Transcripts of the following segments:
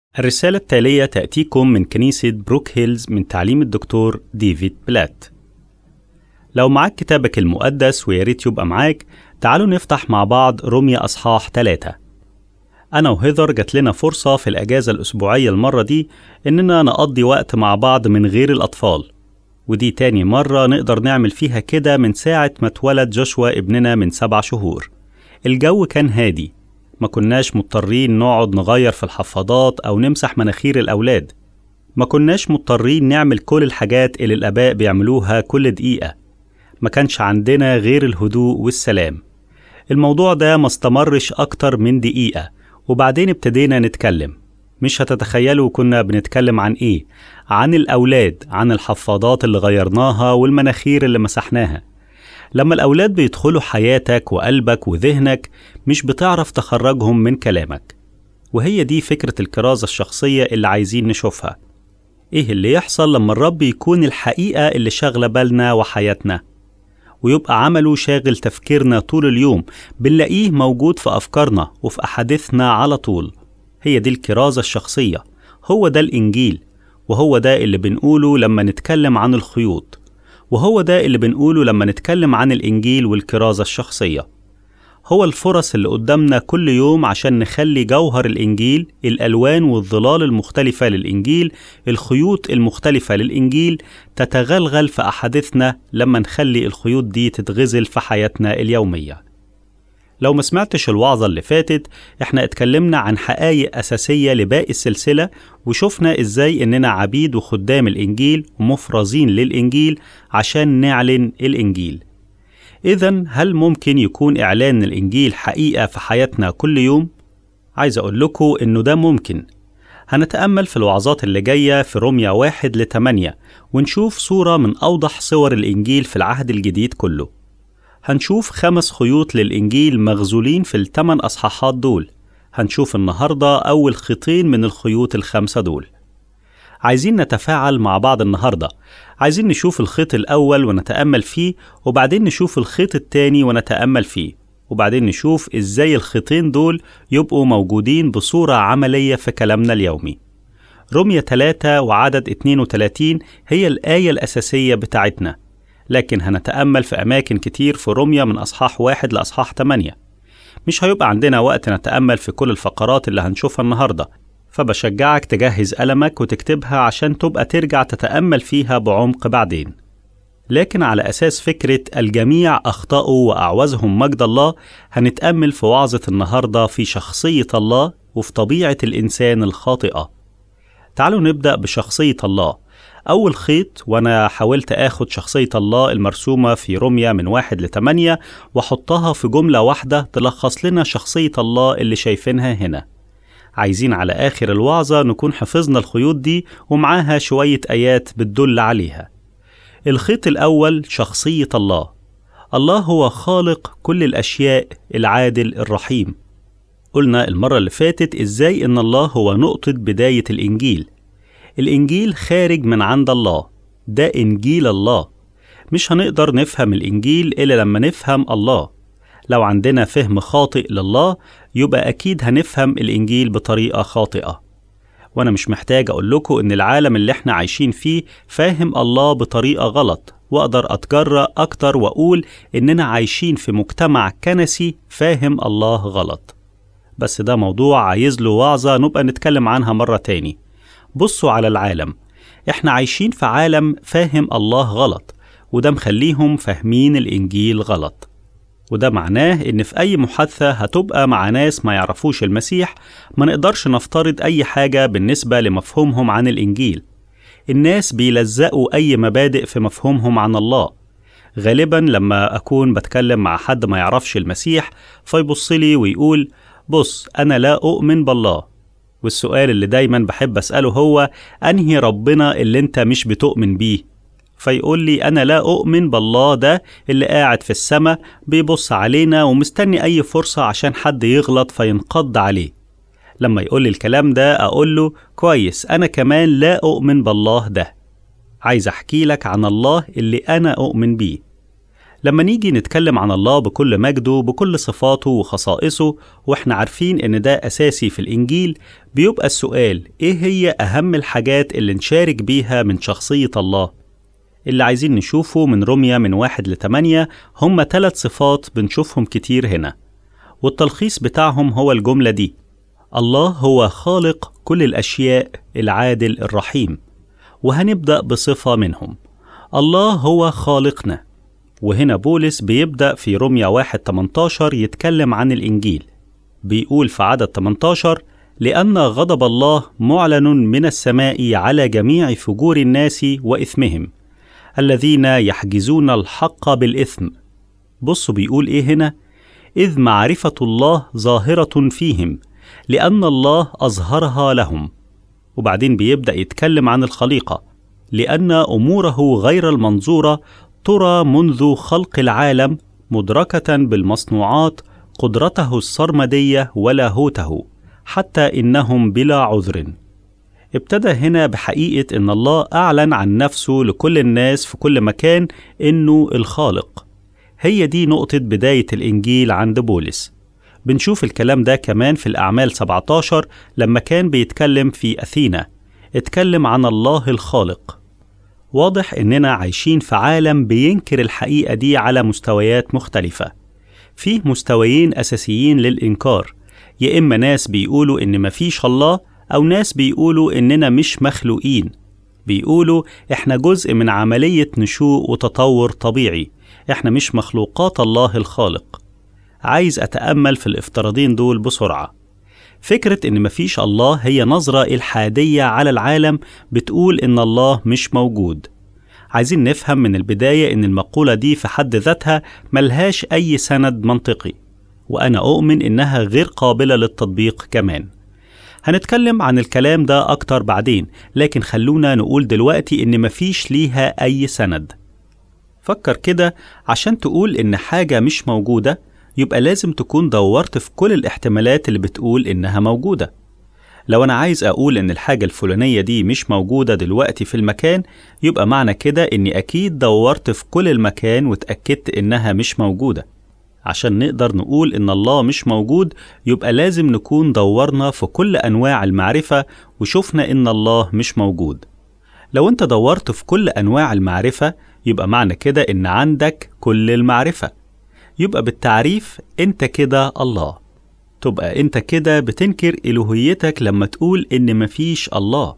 الرسالة التالية تأتيكم من كنيسة بروك هيلز من تعليم الدكتور ديفيد بلات. لو معاك كتابك المقدس ويا ريت يبقى معاك، تعالوا نفتح مع بعض روميا أصحاح ثلاثة. أنا وهيذر جات لنا فرصة في الأجازة الأسبوعية المرة دي إننا نقضي وقت مع بعض من غير الأطفال. ودي تاني مرة نقدر نعمل فيها كده من ساعة ما اتولد جوشوا ابننا من سبع شهور. الجو كان هادي ما كناش مضطرين نقعد نغير في الحفاضات أو نمسح مناخير الأولاد ما كناش مضطرين نعمل كل الحاجات اللي الآباء بيعملوها كل دقيقة ما كانش عندنا غير الهدوء والسلام الموضوع ده ما استمرش أكتر من دقيقة وبعدين ابتدينا نتكلم مش هتتخيلوا كنا بنتكلم عن إيه عن الأولاد عن الحفاضات اللي غيرناها والمناخير اللي مسحناها لما الأولاد بيدخلوا حياتك وقلبك وذهنك مش بتعرف تخرجهم من كلامك وهي دي فكرة الكرازة الشخصية اللي عايزين نشوفها إيه اللي يحصل لما الرب يكون الحقيقة اللي شاغلة بالنا وحياتنا ويبقى عمله شاغل تفكيرنا طول اليوم بنلاقيه موجود في أفكارنا وفي أحاديثنا على طول هي دي الكرازة الشخصية هو ده الإنجيل وهو ده اللي بنقوله لما نتكلم عن الخيوط وهو ده اللي بنقوله لما نتكلم عن الإنجيل والكرازة الشخصية هو الفرص اللي قدامنا كل يوم عشان نخلي جوهر الإنجيل الألوان والظلال المختلفة للإنجيل الخيوط المختلفة للإنجيل تتغلغل في أحاديثنا لما نخلي الخيوط دي تتغزل في حياتنا اليومية لو ما سمعتش الوعظة اللي فاتت احنا اتكلمنا عن حقائق أساسية لباقي السلسلة وشفنا ازاي اننا عبيد وخدام الإنجيل ومفرزين للإنجيل عشان نعلن الإنجيل إذا هل ممكن يكون إعلان الإنجيل حقيقة في حياتنا كل يوم؟ عايز أقول لكم إنه ده ممكن هنتأمل في الوعظات اللي جاية في روميا واحد لتمانية ونشوف صورة من أوضح صور الإنجيل في العهد الجديد كله هنشوف خمس خيوط للإنجيل مغزولين في الثمان أصحاحات دول هنشوف النهاردة أول خيطين من الخيوط الخمسة دول عايزين نتفاعل مع بعض النهاردة عايزين نشوف الخيط الأول ونتأمل فيه وبعدين نشوف الخيط التاني ونتأمل فيه وبعدين نشوف إزاي الخيطين دول يبقوا موجودين بصورة عملية في كلامنا اليومي رمية 3 وعدد 32 هي الآية الأساسية بتاعتنا لكن هنتأمل في أماكن كتير في روميا من أصحاح واحد لأصحاح 8 مش هيبقى عندنا وقت نتأمل في كل الفقرات اللي هنشوفها النهاردة فبشجعك تجهز قلمك وتكتبها عشان تبقى ترجع تتأمل فيها بعمق بعدين لكن على أساس فكرة الجميع أخطأوا وأعوزهم مجد الله هنتأمل في وعظة النهاردة في شخصية الله وفي طبيعة الإنسان الخاطئة تعالوا نبدأ بشخصية الله أول خيط وأنا حاولت آخد شخصية الله المرسومة في روميا من واحد لتمانية وأحطها في جملة واحدة تلخص لنا شخصية الله اللي شايفينها هنا عايزين على آخر الوعظة نكون حفظنا الخيوط دي ومعاها شوية آيات بتدل عليها الخيط الأول شخصية الله الله هو خالق كل الأشياء العادل الرحيم قلنا المرة اللي فاتت إزاي إن الله هو نقطة بداية الإنجيل الإنجيل خارج من عند الله ده إنجيل الله مش هنقدر نفهم الإنجيل إلا لما نفهم الله لو عندنا فهم خاطئ لله يبقى أكيد هنفهم الإنجيل بطريقة خاطئة وأنا مش محتاج أقول لكم إن العالم اللي إحنا عايشين فيه فاهم الله بطريقة غلط وأقدر أتجرأ أكتر وأقول إننا عايشين في مجتمع كنسي فاهم الله غلط بس ده موضوع عايز له وعظة نبقى نتكلم عنها مرة تاني بصوا على العالم إحنا عايشين في عالم فاهم الله غلط وده مخليهم فاهمين الإنجيل غلط وده معناه إن في أي محادثة هتبقى مع ناس ما يعرفوش المسيح ما نقدرش نفترض أي حاجة بالنسبة لمفهومهم عن الإنجيل الناس بيلزقوا أي مبادئ في مفهومهم عن الله غالبا لما أكون بتكلم مع حد ما يعرفش المسيح فيبص لي ويقول بص أنا لا أؤمن بالله والسؤال اللي دايما بحب أسأله هو أنهي ربنا اللي أنت مش بتؤمن بيه فيقول لي أنا لا أؤمن بالله ده اللي قاعد في السماء بيبص علينا ومستني أي فرصة عشان حد يغلط فينقض عليه لما يقول لي الكلام ده أقول له كويس أنا كمان لا أؤمن بالله ده عايز أحكي لك عن الله اللي أنا أؤمن بيه لما نيجي نتكلم عن الله بكل مجده بكل صفاته وخصائصه واحنا عارفين ان ده اساسي في الانجيل بيبقى السؤال ايه هي اهم الحاجات اللي نشارك بيها من شخصية الله اللي عايزين نشوفه من رمية من واحد لتمانية هم ثلاث صفات بنشوفهم كتير هنا والتلخيص بتاعهم هو الجملة دي الله هو خالق كل الأشياء العادل الرحيم وهنبدأ بصفة منهم الله هو خالقنا وهنا بولس بيبدأ في رمية واحد 18 يتكلم عن الإنجيل بيقول في عدد 18 لأن غضب الله معلن من السماء على جميع فجور الناس وإثمهم الذين يحجزون الحق بالإثم بصوا بيقول إيه هنا إذ معرفة الله ظاهرة فيهم لأن الله أظهرها لهم وبعدين بيبدأ يتكلم عن الخليقة لأن أموره غير المنظورة ترى منذ خلق العالم مدركة بالمصنوعات قدرته السرمدية ولاهوته حتى إنهم بلا عذر ابتدى هنا بحقيقة إن الله أعلن عن نفسه لكل الناس في كل مكان إنه الخالق هي دي نقطة بداية الإنجيل عند بولس بنشوف الكلام ده كمان في الأعمال 17 لما كان بيتكلم في أثينا اتكلم عن الله الخالق واضح إننا عايشين في عالم بينكر الحقيقة دي على مستويات مختلفة فيه مستويين أساسيين للإنكار يا إما ناس بيقولوا إن مفيش الله أو ناس بيقولوا إننا مش مخلوقين بيقولوا إحنا جزء من عملية نشوء وتطور طبيعي إحنا مش مخلوقات الله الخالق عايز أتأمل في الافتراضين دول بسرعة فكرة إن مفيش الله هي نظرة إلحادية على العالم بتقول إن الله مش موجود عايزين نفهم من البداية إن المقولة دي في حد ذاتها ملهاش أي سند منطقي وأنا أؤمن إنها غير قابلة للتطبيق كمان هنتكلم عن الكلام ده أكتر بعدين لكن خلونا نقول دلوقتي إن مفيش ليها أي سند فكر كده عشان تقول إن حاجة مش موجودة يبقى لازم تكون دورت في كل الاحتمالات اللي بتقول إنها موجودة لو أنا عايز أقول إن الحاجة الفلانية دي مش موجودة دلوقتي في المكان يبقى معنى كده إني أكيد دورت في كل المكان واتأكدت إنها مش موجودة عشان نقدر نقول إن الله مش موجود يبقى لازم نكون دورنا في كل أنواع المعرفة وشفنا إن الله مش موجود لو أنت دورت في كل أنواع المعرفة يبقى معنى كده إن عندك كل المعرفة يبقى بالتعريف أنت كده الله تبقى أنت كده بتنكر إلوهيتك لما تقول إن مفيش الله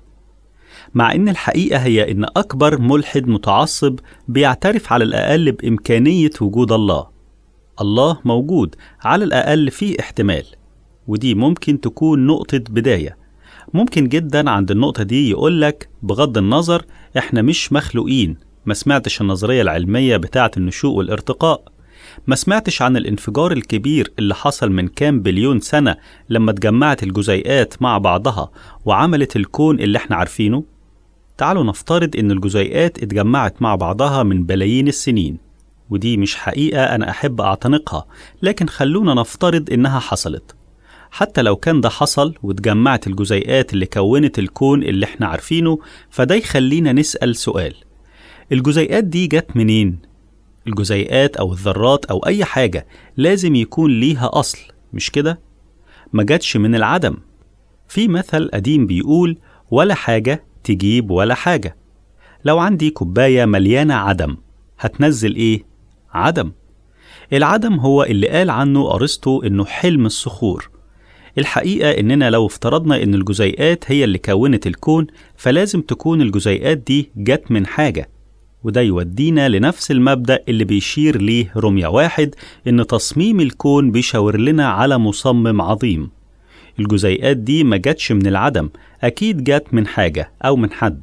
مع إن الحقيقة هي إن أكبر ملحد متعصب بيعترف على الأقل بإمكانية وجود الله الله موجود على الأقل فيه احتمال ودي ممكن تكون نقطة بداية ممكن جدا عند النقطة دي يقولك بغض النظر احنا مش مخلوقين ما سمعتش النظرية العلمية بتاعة النشوء والارتقاء ما سمعتش عن الانفجار الكبير اللي حصل من كام بليون سنة لما اتجمعت الجزيئات مع بعضها وعملت الكون اللي احنا عارفينه تعالوا نفترض ان الجزيئات اتجمعت مع بعضها من بلايين السنين ودي مش حقيقة أنا أحب أعتنقها لكن خلونا نفترض إنها حصلت حتى لو كان ده حصل واتجمعت الجزيئات اللي كونت الكون اللي احنا عارفينه فده يخلينا نسأل سؤال الجزيئات دي جت منين؟ الجزيئات أو الذرات أو أي حاجة لازم يكون ليها أصل مش كده؟ ما جاتش من العدم في مثل قديم بيقول ولا حاجة تجيب ولا حاجة لو عندي كوباية مليانة عدم هتنزل إيه؟ عدم العدم هو اللي قال عنه أرسطو إنه حلم الصخور الحقيقة إننا لو افترضنا إن الجزيئات هي اللي كونت الكون فلازم تكون الجزيئات دي جت من حاجة وده يودينا لنفس المبدأ اللي بيشير ليه رمية واحد إن تصميم الكون بيشاور لنا على مصمم عظيم الجزيئات دي ما جاتش من العدم أكيد جات من حاجة أو من حد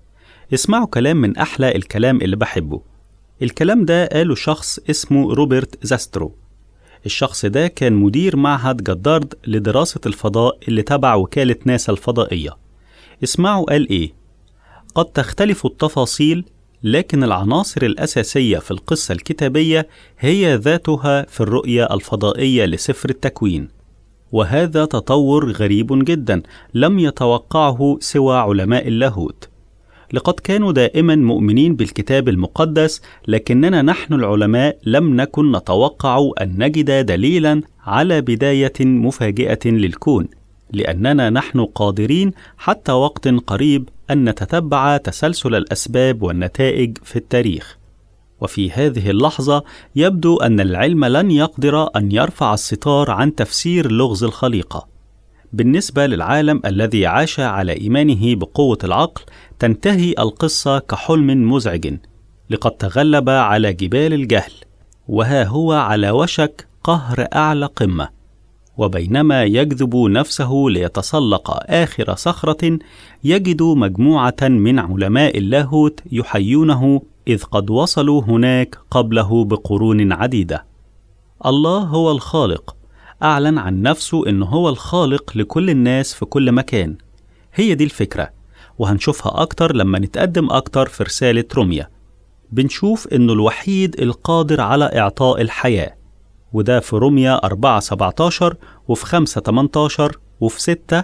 اسمعوا كلام من أحلى الكلام اللي بحبه الكلام ده قاله شخص اسمه روبرت زاسترو الشخص ده كان مدير معهد جدارد لدراسة الفضاء اللي تبع وكالة ناسا الفضائية اسمعوا قال إيه قد تختلف التفاصيل لكن العناصر الأساسية في القصة الكتابية هي ذاتها في الرؤية الفضائية لسفر التكوين وهذا تطور غريب جدا لم يتوقعه سوى علماء اللاهوت لقد كانوا دائما مؤمنين بالكتاب المقدس لكننا نحن العلماء لم نكن نتوقع ان نجد دليلا على بدايه مفاجئه للكون لاننا نحن قادرين حتى وقت قريب ان نتتبع تسلسل الاسباب والنتائج في التاريخ وفي هذه اللحظه يبدو ان العلم لن يقدر ان يرفع الستار عن تفسير لغز الخليقه بالنسبه للعالم الذي عاش على ايمانه بقوه العقل تنتهي القصه كحلم مزعج لقد تغلب على جبال الجهل وها هو على وشك قهر اعلى قمه وبينما يجذب نفسه ليتسلق اخر صخره يجد مجموعه من علماء اللاهوت يحيونه اذ قد وصلوا هناك قبله بقرون عديده الله هو الخالق اعلن عن نفسه انه هو الخالق لكل الناس في كل مكان هي دي الفكره وهنشوفها اكتر لما نتقدم اكتر في رساله روميا بنشوف انه الوحيد القادر على اعطاء الحياه وده في روميا 4 17 وفي 5 18 وفي 6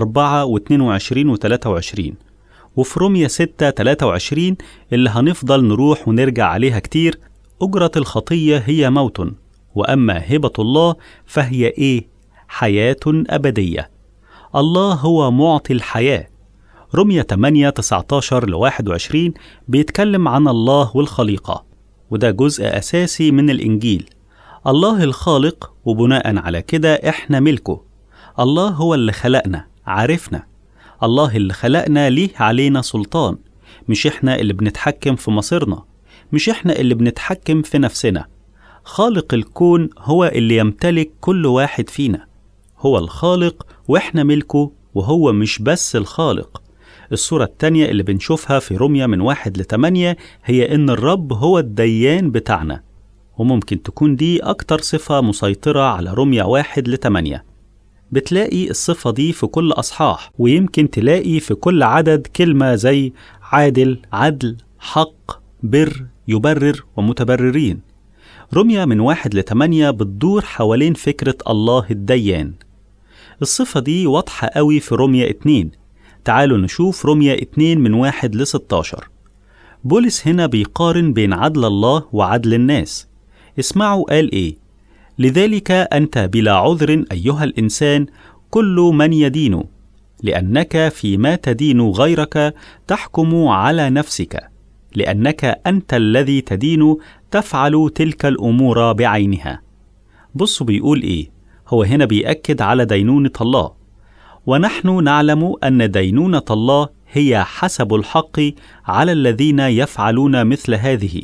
4 و22 و 23 وفي روميا 6 23 اللي هنفضل نروح ونرجع عليها كتير أجرة الخطية هي موت وأما هبة الله فهي إيه؟ حياة أبدية الله هو معطي الحياة رمية 8 19 ل 21 بيتكلم عن الله والخليقة وده جزء أساسي من الإنجيل الله الخالق وبناء على كده إحنا ملكه الله هو اللي خلقنا عارفنا الله اللي خلقنا ليه علينا سلطان مش إحنا اللي بنتحكم في مصيرنا مش إحنا اللي بنتحكم في نفسنا خالق الكون هو اللي يمتلك كل واحد فينا هو الخالق وإحنا ملكه وهو مش بس الخالق الصورة التانية اللي بنشوفها في روميا من واحد لتمانية هي إن الرب هو الديان بتاعنا وممكن تكون دي أكتر صفة مسيطرة على روميا واحد لتمانية بتلاقي الصفة دي في كل أصحاح ويمكن تلاقي في كل عدد كلمة زي عادل عدل حق بر يبرر ومتبررين رمية من واحد لتمانية بتدور حوالين فكرة الله الديان الصفة دي واضحة قوي في رمية اتنين تعالوا نشوف رمية اتنين من واحد لستاشر بولس هنا بيقارن بين عدل الله وعدل الناس اسمعوا قال ايه لذلك انت بلا عذر ايها الانسان كل من يدين لانك فيما تدين غيرك تحكم على نفسك لانك انت الذي تدين تفعل تلك الامور بعينها بصوا بيقول ايه هو هنا بيأكد على دينونة الله ونحن نعلم أن دينونة الله هي حسب الحق على الذين يفعلون مثل هذه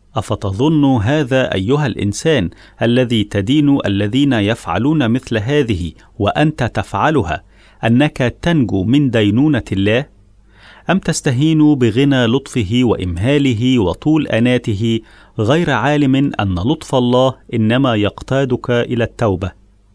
افتظن هذا ايها الانسان الذي تدين الذين يفعلون مثل هذه وانت تفعلها انك تنجو من دينونه الله ام تستهين بغنى لطفه وامهاله وطول اناته غير عالم ان لطف الله انما يقتادك الى التوبه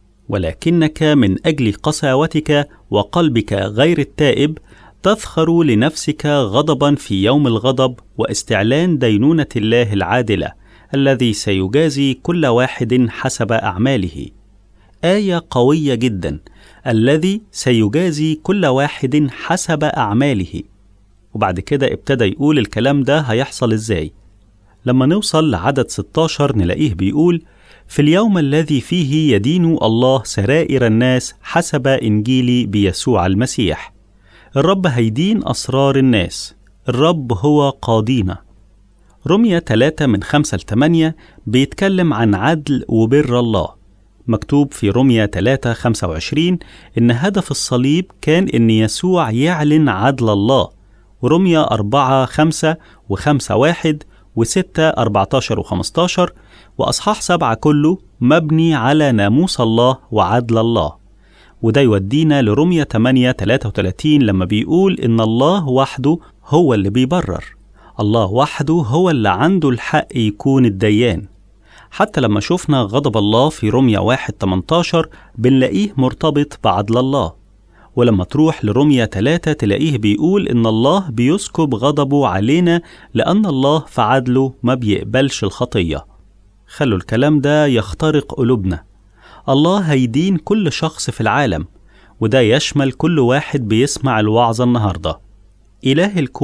ولكنك من اجل قساوتك وقلبك غير التائب تذخر لنفسك غضبا في يوم الغضب واستعلان دينونه الله العادله الذي سيجازي كل واحد حسب اعماله ايه قويه جدا الذي سيجازي كل واحد حسب اعماله وبعد كده ابتدى يقول الكلام ده هيحصل ازاي لما نوصل لعدد 16 نلاقيه بيقول في اليوم الذي فيه يدين الله سرائر الناس حسب انجيل بيسوع المسيح الرب هيدين أسرار الناس الرب هو قاضينا رمية 3 من 5 ل 8 بيتكلم عن عدل وبر الله مكتوب في رمية 3 25 إن هدف الصليب كان إن يسوع يعلن عدل الله ورمية 4 5 و5 1 و6 14 و15 وأصحاح 7 كله مبني على ناموس الله وعدل الله وده يودينا لرمية 8 33 لما بيقول إن الله وحده هو اللي بيبرر الله وحده هو اللي عنده الحق يكون الديان حتى لما شفنا غضب الله في رمية 1 18 بنلاقيه مرتبط بعدل الله ولما تروح لرمية 3 تلاقيه بيقول إن الله بيسكب غضبه علينا لأن الله في عدله ما بيقبلش الخطية خلوا الكلام ده يخترق قلوبنا الله هيدين كل شخص في العالم وده يشمل كل واحد بيسمع الوعظة النهاردة إله الكون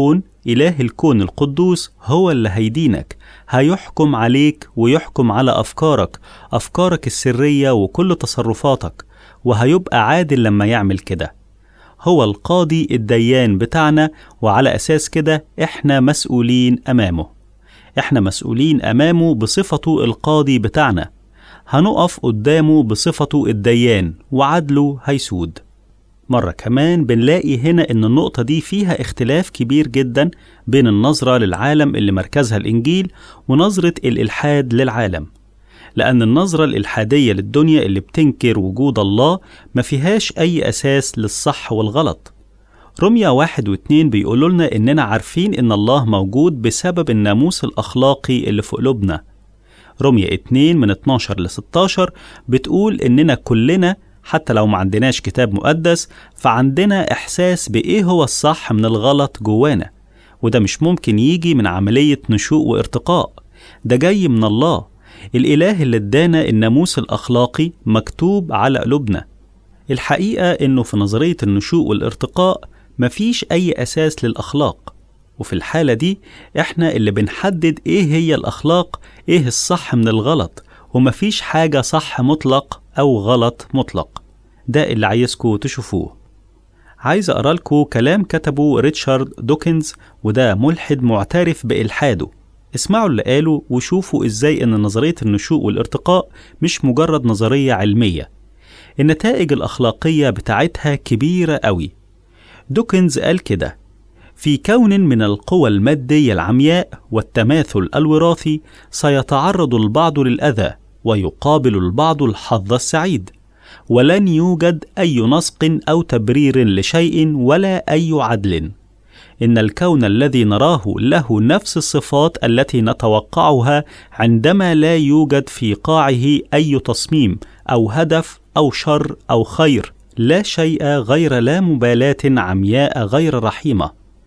إله الكون القدوس هو اللي هيدينك هيحكم عليك ويحكم على أفكارك أفكارك السرية وكل تصرفاتك وهيبقى عادل لما يعمل كده هو القاضي الديان بتاعنا وعلى أساس كده إحنا مسؤولين أمامه إحنا مسؤولين أمامه بصفته القاضي بتاعنا هنقف قدامه بصفته الديان وعدله هيسود مرة كمان بنلاقي هنا إن النقطة دي فيها اختلاف كبير جدا بين النظرة للعالم اللي مركزها الإنجيل ونظرة الإلحاد للعالم لأن النظرة الإلحادية للدنيا اللي بتنكر وجود الله ما فيهاش أي أساس للصح والغلط رمية واحد واتنين بيقولوا لنا إننا عارفين إن الله موجود بسبب الناموس الأخلاقي اللي في قلوبنا رمية اتنين من 12 ل 16 بتقول إننا كلنا حتى لو ما عندناش كتاب مقدس فعندنا إحساس بإيه هو الصح من الغلط جوانا وده مش ممكن يجي من عملية نشوء وارتقاء ده جاي من الله الإله اللي ادانا الناموس الأخلاقي مكتوب على قلوبنا الحقيقة إنه في نظرية النشوء والارتقاء مفيش أي أساس للأخلاق وفي الحالة دي إحنا اللي بنحدد إيه هي الأخلاق إيه الصح من الغلط ومفيش حاجة صح مطلق أو غلط مطلق ده اللي عايزكم تشوفوه عايز أقرأ لكم كلام كتبه ريتشارد دوكنز وده ملحد معترف بإلحاده اسمعوا اللي قاله وشوفوا ازاي ان نظرية النشوء والارتقاء مش مجرد نظرية علمية النتائج الأخلاقية بتاعتها كبيرة قوي دوكنز قال كده في كون من القوى المادية العمياء والتماثل الوراثي سيتعرض البعض للأذى ويقابل البعض الحظ السعيد ولن يوجد أي نسق أو تبرير لشيء ولا أي عدل إن الكون الذي نراه له نفس الصفات التي نتوقعها عندما لا يوجد في قاعه أي تصميم أو هدف أو شر أو خير لا شيء غير لا مبالاة عمياء غير رحيمة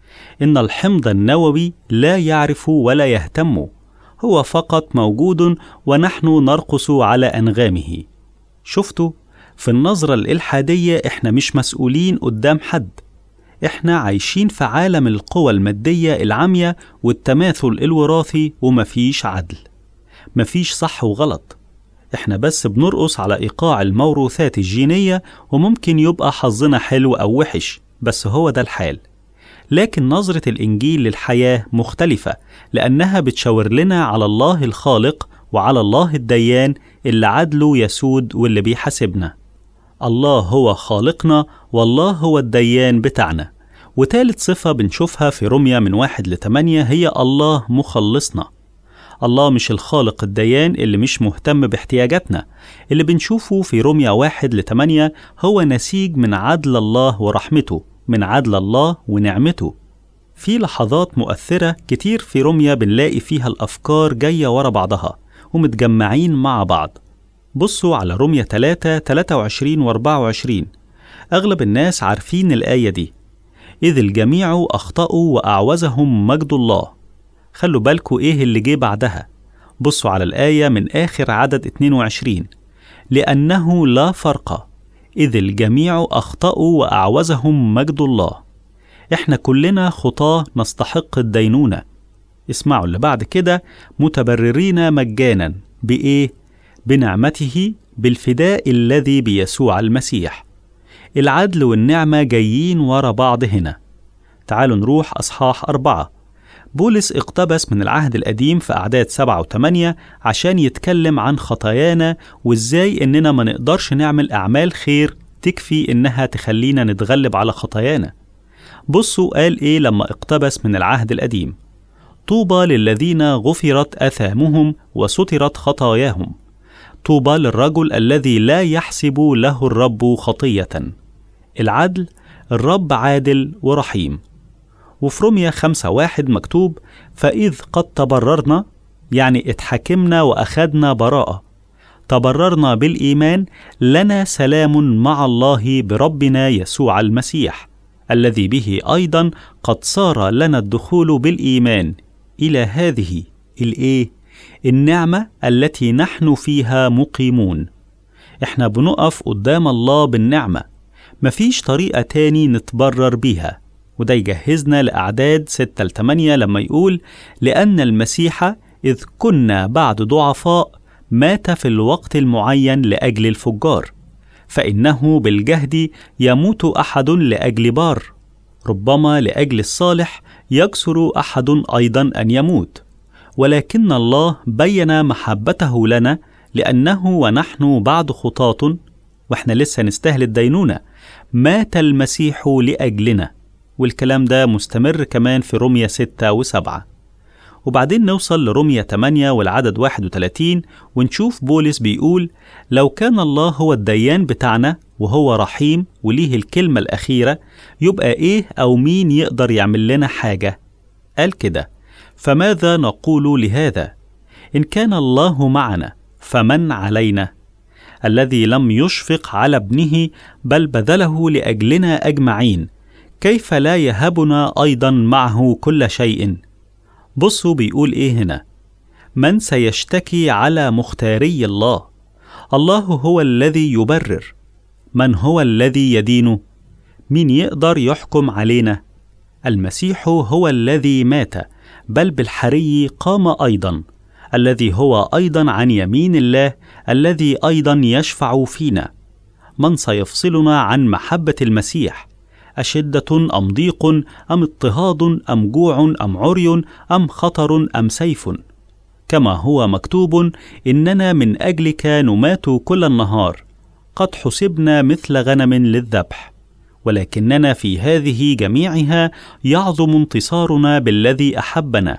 إن الحمض النووي لا يعرف ولا يهتم هو فقط موجود ونحن نرقص على أنغامه شفتوا في النظرة الإلحادية إحنا مش مسؤولين قدام حد إحنا عايشين في عالم القوى المادية العامية والتماثل الوراثي ومفيش عدل مفيش صح وغلط إحنا بس بنرقص على إيقاع الموروثات الجينية وممكن يبقى حظنا حلو أو وحش بس هو ده الحال لكن نظرة الإنجيل للحياة مختلفة لأنها بتشاور لنا على الله الخالق وعلى الله الديان اللي عدله يسود واللي بيحاسبنا الله هو خالقنا والله هو الديان بتاعنا وتالت صفة بنشوفها في رمية من واحد لتمانية هي الله مخلصنا الله مش الخالق الديان اللي مش مهتم باحتياجاتنا اللي بنشوفه في رمية واحد لتمانية هو نسيج من عدل الله ورحمته من عدل الله ونعمته في لحظات مؤثرة كتير في رمية بنلاقي فيها الأفكار جاية ورا بعضها ومتجمعين مع بعض بصوا على رمية 3 23 و 24 أغلب الناس عارفين الآية دي إذ الجميع أخطأوا وأعوزهم مجد الله خلوا بالكوا إيه اللي جه بعدها بصوا على الآية من آخر عدد 22 لأنه لا فرق إذ الجميع أخطأوا وأعوزهم مجد الله إحنا كلنا خطاة نستحق الدينونة اسمعوا اللي بعد كده متبررين مجانا بإيه؟ بنعمته بالفداء الذي بيسوع المسيح العدل والنعمة جايين ورا بعض هنا تعالوا نروح أصحاح أربعة بولس اقتبس من العهد القديم في أعداد سبعة وثمانية عشان يتكلم عن خطايانا وإزاي إننا ما نقدرش نعمل أعمال خير تكفي إنها تخلينا نتغلب على خطايانا بصوا قال إيه لما اقتبس من العهد القديم طوبى للذين غفرت أثامهم وسترت خطاياهم طوبى للرجل الذي لا يحسب له الرب خطية العدل الرب عادل ورحيم وفي رمية خمسة واحد مكتوب فإذ قد تبررنا يعني اتحكمنا وأخدنا براءة تبررنا بالإيمان لنا سلام مع الله بربنا يسوع المسيح الذي به أيضا قد صار لنا الدخول بالإيمان إلى هذه الإيه؟ النعمة التي نحن فيها مقيمون إحنا بنقف قدام الله بالنعمة مفيش طريقة تاني نتبرر بيها وده يجهزنا لأعداد 6 ل 8 لما يقول لأن المسيح إذ كنا بعد ضعفاء مات في الوقت المعين لأجل الفجار فإنه بالجهد يموت أحد لأجل بار ربما لأجل الصالح يكسر أحد أيضا أن يموت ولكن الله بين محبته لنا لأنه ونحن بعد خطاة وإحنا لسه نستاهل الدينونة مات المسيح لأجلنا والكلام ده مستمر كمان في رمية 6 و7 وبعدين نوصل لرمية 8 والعدد 31 ونشوف بولس بيقول لو كان الله هو الديان بتاعنا وهو رحيم وليه الكلمة الأخيرة يبقى إيه أو مين يقدر يعمل لنا حاجة؟ قال كده فماذا نقول لهذا؟ إن كان الله معنا فمن علينا؟ الذي لم يشفق على ابنه بل بذله لأجلنا أجمعين كيف لا يهبنا أيضا معه كل شيء؟ بصوا بيقول إيه هنا من سيشتكي على مختاري الله الله هو الذي يبرر من هو الذي يدين مين يقدر يحكم علينا المسيح هو الذي مات بل بالحري قام ايضا الذي هو ايضا عن يمين الله الذي ايضا يشفع فينا من سيفصلنا عن محبه المسيح أشدة أم ضيق أم اضطهاد أم جوع أم عري أم خطر أم سيف كما هو مكتوب إننا من أجلك نمات كل النهار قد حسبنا مثل غنم للذبح ولكننا في هذه جميعها يعظم انتصارنا بالذي أحبنا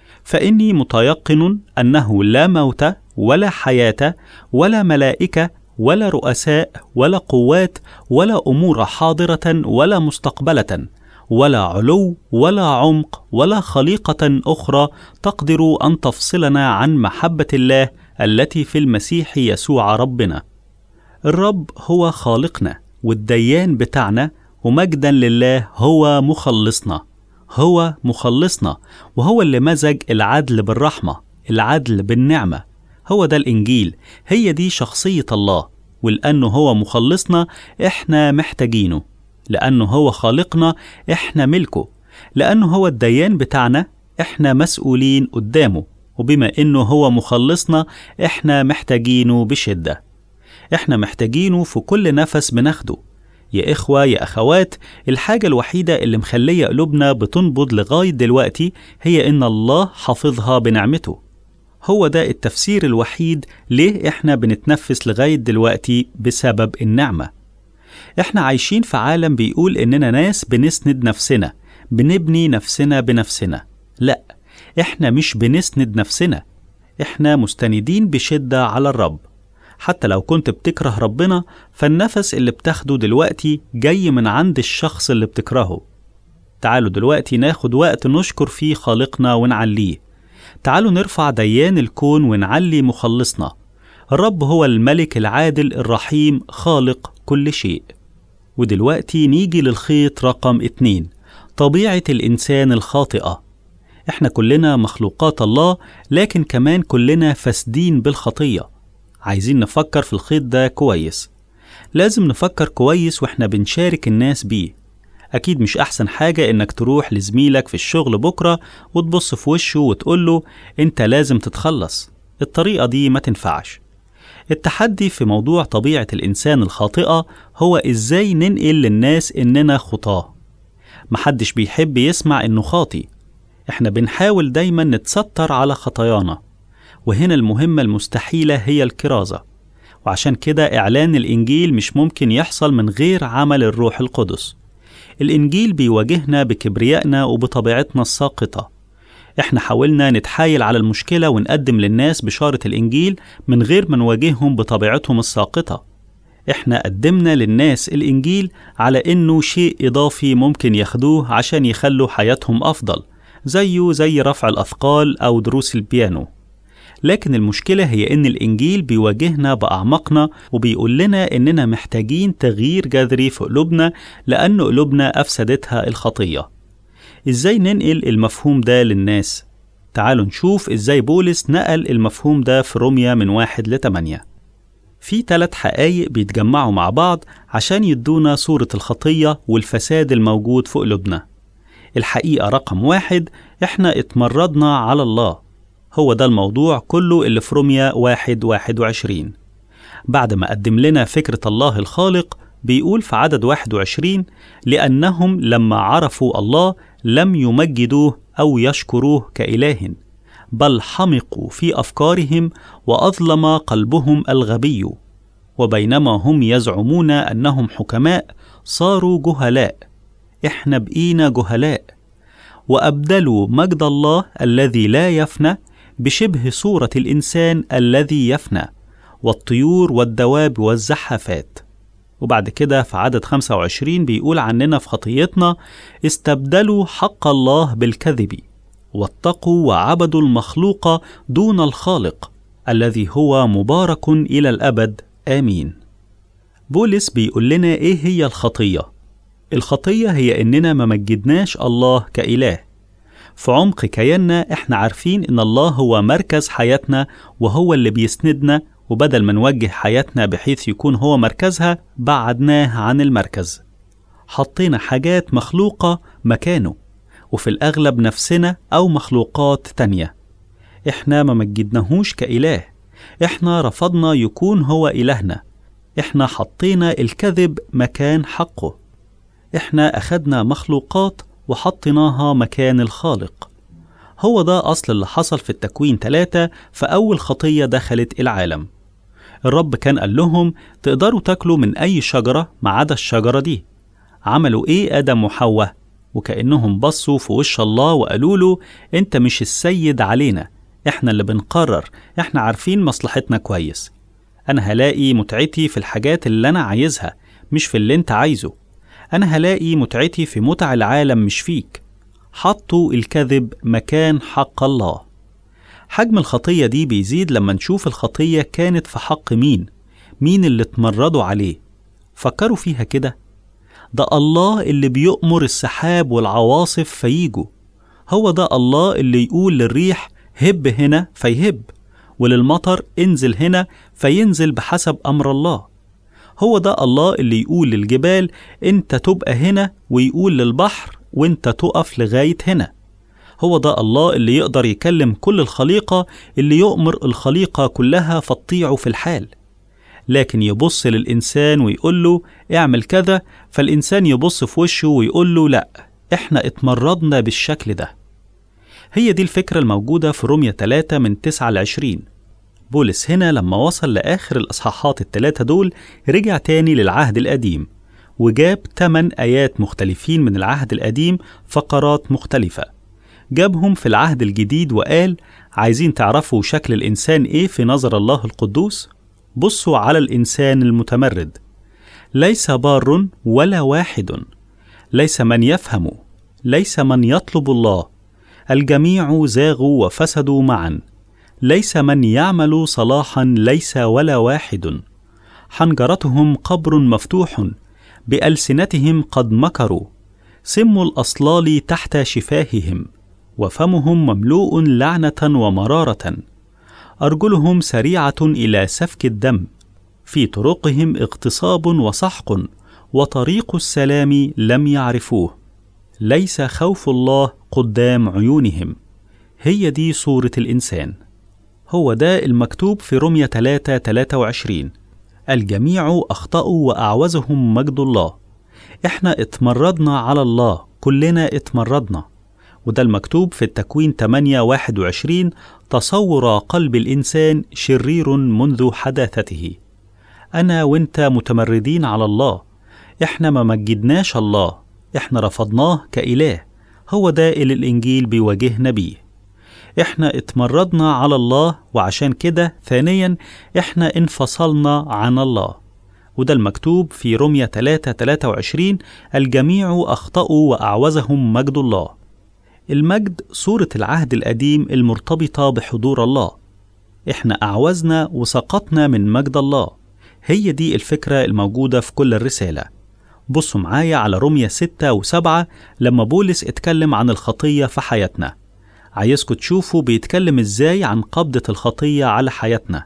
فإني متيقن أنه لا موت ولا حياة ولا ملائكة ولا رؤساء ولا قوات ولا امور حاضره ولا مستقبله ولا علو ولا عمق ولا خليقه اخرى تقدر ان تفصلنا عن محبه الله التي في المسيح يسوع ربنا الرب هو خالقنا والديان بتاعنا ومجدا لله هو مخلصنا هو مخلصنا وهو اللي مزج العدل بالرحمه العدل بالنعمه هو ده الإنجيل هي دي شخصية الله ولأنه هو مخلصنا إحنا محتاجينه لأنه هو خالقنا إحنا ملكه لأنه هو الديان بتاعنا إحنا مسؤولين قدامه وبما إنه هو مخلصنا إحنا محتاجينه بشدة إحنا محتاجينه في كل نفس بناخده يا إخوة يا أخوات الحاجة الوحيدة اللي مخلية قلوبنا بتنبض لغاية دلوقتي هي إن الله حافظها بنعمته هو ده التفسير الوحيد ليه احنا بنتنفس لغاية دلوقتي بسبب النعمة احنا عايشين في عالم بيقول اننا ناس بنسند نفسنا بنبني نفسنا بنفسنا لا احنا مش بنسند نفسنا احنا مستندين بشدة على الرب حتى لو كنت بتكره ربنا فالنفس اللي بتاخده دلوقتي جاي من عند الشخص اللي بتكرهه تعالوا دلوقتي ناخد وقت نشكر فيه خالقنا ونعليه تعالوا نرفع ديان الكون ونعلي مخلصنا الرب هو الملك العادل الرحيم خالق كل شيء ودلوقتي نيجي للخيط رقم اتنين طبيعة الإنسان الخاطئة إحنا كلنا مخلوقات الله لكن كمان كلنا فاسدين بالخطية عايزين نفكر في الخيط ده كويس لازم نفكر كويس وإحنا بنشارك الناس بيه أكيد مش أحسن حاجة إنك تروح لزميلك في الشغل بكرة وتبص في وشه وتقوله أنت لازم تتخلص الطريقة دي ما تنفعش التحدي في موضوع طبيعة الإنسان الخاطئة هو إزاي ننقل للناس إننا خطاة محدش بيحب يسمع إنه خاطي إحنا بنحاول دايما نتستر على خطايانا وهنا المهمة المستحيلة هي الكرازة وعشان كده إعلان الإنجيل مش ممكن يحصل من غير عمل الروح القدس الإنجيل بيواجهنا بكبريائنا وبطبيعتنا الساقطة إحنا حاولنا نتحايل على المشكلة ونقدم للناس بشارة الإنجيل من غير ما نواجههم بطبيعتهم الساقطة إحنا قدمنا للناس الإنجيل على إنه شيء إضافي ممكن ياخدوه عشان يخلوا حياتهم أفضل زيه زي رفع الأثقال أو دروس البيانو لكن المشكلة هي إن الإنجيل بيواجهنا بأعماقنا وبيقول لنا إننا محتاجين تغيير جذري في قلوبنا لأن قلوبنا أفسدتها الخطية. إزاي ننقل المفهوم ده للناس؟ تعالوا نشوف إزاي بولس نقل المفهوم ده في روميا من واحد لتمانية. في ثلاث حقايق بيتجمعوا مع بعض عشان يدونا صورة الخطية والفساد الموجود في قلوبنا. الحقيقة رقم واحد إحنا اتمردنا على الله هو ده الموضوع كله اللي في روميا واحد واحد وعشرين بعد ما قدم لنا فكرة الله الخالق بيقول في عدد 21 لأنهم لما عرفوا الله لم يمجدوه أو يشكروه كإله بل حمقوا في أفكارهم وأظلم قلبهم الغبي وبينما هم يزعمون أنهم حكماء صاروا جهلاء إحنا بقينا جهلاء وأبدلوا مجد الله الذي لا يفنى بشبه صورة الإنسان الذي يفنى والطيور والدواب والزحافات وبعد كده في عدد 25 بيقول عننا في خطيتنا استبدلوا حق الله بالكذب واتقوا وعبدوا المخلوق دون الخالق الذي هو مبارك إلى الأبد آمين بولس بيقول لنا إيه هي الخطية الخطية هي إننا ما مجدناش الله كإله في عمق كياننا إحنا عارفين إن الله هو مركز حياتنا وهو اللي بيسندنا وبدل ما نوجه حياتنا بحيث يكون هو مركزها بعدناه عن المركز حطينا حاجات مخلوقة مكانه وفي الأغلب نفسنا أو مخلوقات تانية إحنا ما مجدناهوش كإله إحنا رفضنا يكون هو إلهنا إحنا حطينا الكذب مكان حقه إحنا أخدنا مخلوقات وحطيناها مكان الخالق هو ده أصل اللي حصل في التكوين ثلاثة فأول خطية دخلت العالم الرب كان قال لهم تقدروا تاكلوا من أي شجرة ما عدا الشجرة دي عملوا إيه آدم وحواء وكأنهم بصوا في وش الله وقالوا له أنت مش السيد علينا إحنا اللي بنقرر إحنا عارفين مصلحتنا كويس أنا هلاقي متعتي في الحاجات اللي أنا عايزها مش في اللي أنت عايزه أنا هلاقي متعتي في متع العالم مش فيك حطوا الكذب مكان حق الله حجم الخطية دي بيزيد لما نشوف الخطية كانت في حق مين مين اللي اتمردوا عليه فكروا فيها كده ده الله اللي بيؤمر السحاب والعواصف فييجوا هو ده الله اللي يقول للريح هب هنا فيهب وللمطر انزل هنا فينزل بحسب أمر الله هو ده الله اللي يقول للجبال انت تبقى هنا ويقول للبحر وانت تقف لغاية هنا هو ده الله اللي يقدر يكلم كل الخليقة اللي يؤمر الخليقة كلها فتطيعه في الحال لكن يبص للإنسان ويقول له اعمل كذا فالإنسان يبص في وشه ويقول له لأ احنا اتمردنا بالشكل ده هي دي الفكرة الموجودة في رومية 3 من 9 ل 20 بولس هنا لما وصل لآخر الأصحاحات التلاتة دول رجع تاني للعهد القديم وجاب 8 آيات مختلفين من العهد القديم فقرات مختلفة جابهم في العهد الجديد وقال عايزين تعرفوا شكل الإنسان إيه في نظر الله القدوس؟ بصوا على الإنسان المتمرد ليس بار ولا واحد ليس من يفهم ليس من يطلب الله الجميع زاغوا وفسدوا معا ليس من يعمل صلاحا ليس ولا واحد حنجرتهم قبر مفتوح بألسنتهم قد مكروا سم الأصلال تحت شفاههم وفمهم مملوء لعنة ومرارة أرجلهم سريعة إلى سفك الدم في طرقهم اغتصاب وسحق وطريق السلام لم يعرفوه ليس خوف الله قدام عيونهم هي دي صورة الإنسان هو ده المكتوب في رمية 3 23 الجميع أخطأوا وأعوزهم مجد الله إحنا اتمردنا على الله كلنا اتمردنا وده المكتوب في التكوين 8 21 تصور قلب الإنسان شرير منذ حداثته أنا وإنت متمردين على الله إحنا ما مجدناش الله إحنا رفضناه كإله هو ده اللي الإنجيل بيواجهنا بيه إحنا اتمردنا على الله وعشان كده ثانيا إحنا انفصلنا عن الله وده المكتوب في رمية 3 23 الجميع أخطأوا وأعوزهم مجد الله المجد صورة العهد القديم المرتبطة بحضور الله إحنا أعوزنا وسقطنا من مجد الله هي دي الفكرة الموجودة في كل الرسالة بصوا معايا على رمية 6 و7 لما بولس اتكلم عن الخطية في حياتنا عايزكم تشوفوا بيتكلم ازاي عن قبضة الخطية على حياتنا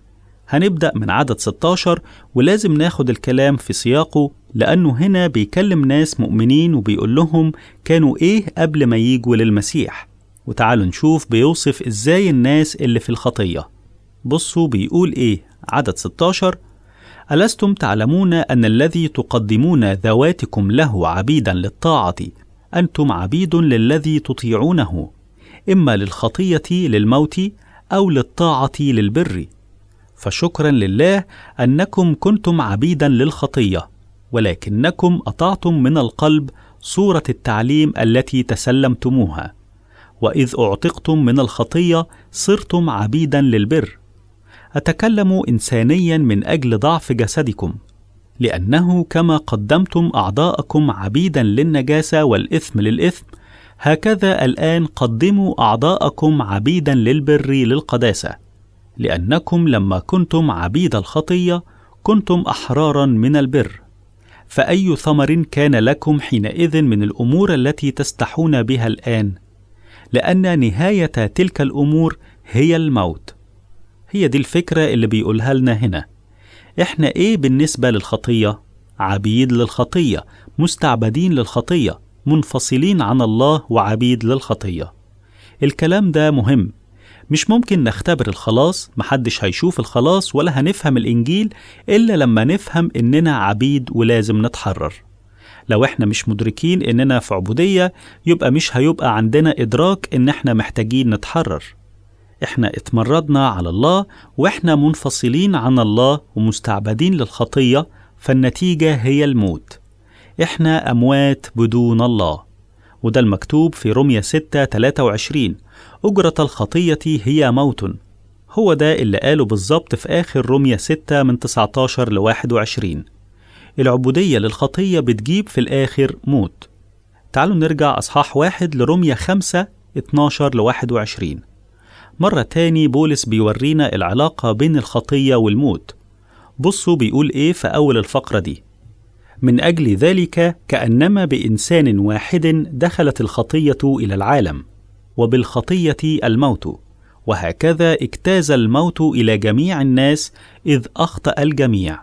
هنبدأ من عدد 16 ولازم ناخد الكلام في سياقه لأنه هنا بيكلم ناس مؤمنين وبيقول لهم كانوا إيه قبل ما يجوا للمسيح وتعالوا نشوف بيوصف إزاي الناس اللي في الخطية بصوا بيقول إيه عدد 16 ألستم تعلمون أن الذي تقدمون ذواتكم له عبيدا للطاعة أنتم عبيد للذي تطيعونه إما للخطية للموت أو للطاعة للبر فشكرا لله أنكم كنتم عبيدا للخطية ولكنكم أطعتم من القلب صورة التعليم التي تسلمتموها وإذ أعتقتم من الخطية صرتم عبيدا للبر أتكلم إنسانيا من أجل ضعف جسدكم لأنه كما قدمتم أعضاءكم عبيدا للنجاسة والإثم للإثم هكذا الآن قدموا أعضاءكم عبيدا للبر للقداسة لأنكم لما كنتم عبيد الخطية كنتم أحرارا من البر فأي ثمر كان لكم حينئذ من الأمور التي تستحون بها الآن لأن نهاية تلك الأمور هي الموت هي دي الفكرة اللي بيقولها لنا هنا إحنا إيه بالنسبة للخطية؟ عبيد للخطية مستعبدين للخطية منفصلين عن الله وعبيد للخطية الكلام ده مهم مش ممكن نختبر الخلاص محدش هيشوف الخلاص ولا هنفهم الإنجيل إلا لما نفهم إننا عبيد ولازم نتحرر لو احنا مش مدركين إننا في عبودية يبقى مش هيبقى عندنا إدراك إن احنا محتاجين نتحرر احنا اتمردنا على الله واحنا منفصلين عن الله ومستعبدين للخطية فالنتيجة هي الموت احنا أموات بدون الله وده المكتوب في رمية 6 23 أجرة الخطية هي موت هو ده اللي قاله بالظبط في آخر رمية 6 من 19 ل 21 العبودية للخطية بتجيب في الآخر موت تعالوا نرجع أصحاح واحد لرمية 5 12 ل 21 مرة تاني بولس بيورينا العلاقة بين الخطية والموت بصوا بيقول إيه في أول الفقرة دي من أجل ذلك كأنما بإنسان واحد دخلت الخطية إلى العالم وبالخطية الموت وهكذا اجتاز الموت إلى جميع الناس إذ أخطأ الجميع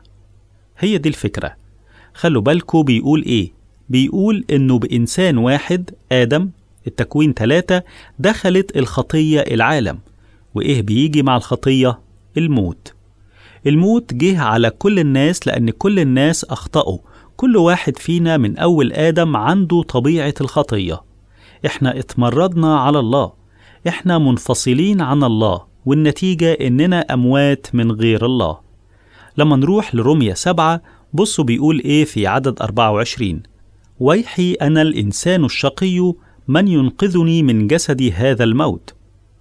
هي دي الفكرة خلوا بالكوا بيقول إيه بيقول إنه بإنسان واحد آدم التكوين ثلاثة دخلت الخطية العالم وإيه بيجي مع الخطية؟ الموت الموت جه على كل الناس لأن كل الناس أخطأوا كل واحد فينا من أول آدم عنده طبيعة الخطية إحنا اتمردنا على الله إحنا منفصلين عن الله والنتيجة إننا أموات من غير الله لما نروح لرمية سبعة بصوا بيقول إيه في عدد 24 ويحي أنا الإنسان الشقي من ينقذني من جسدي هذا الموت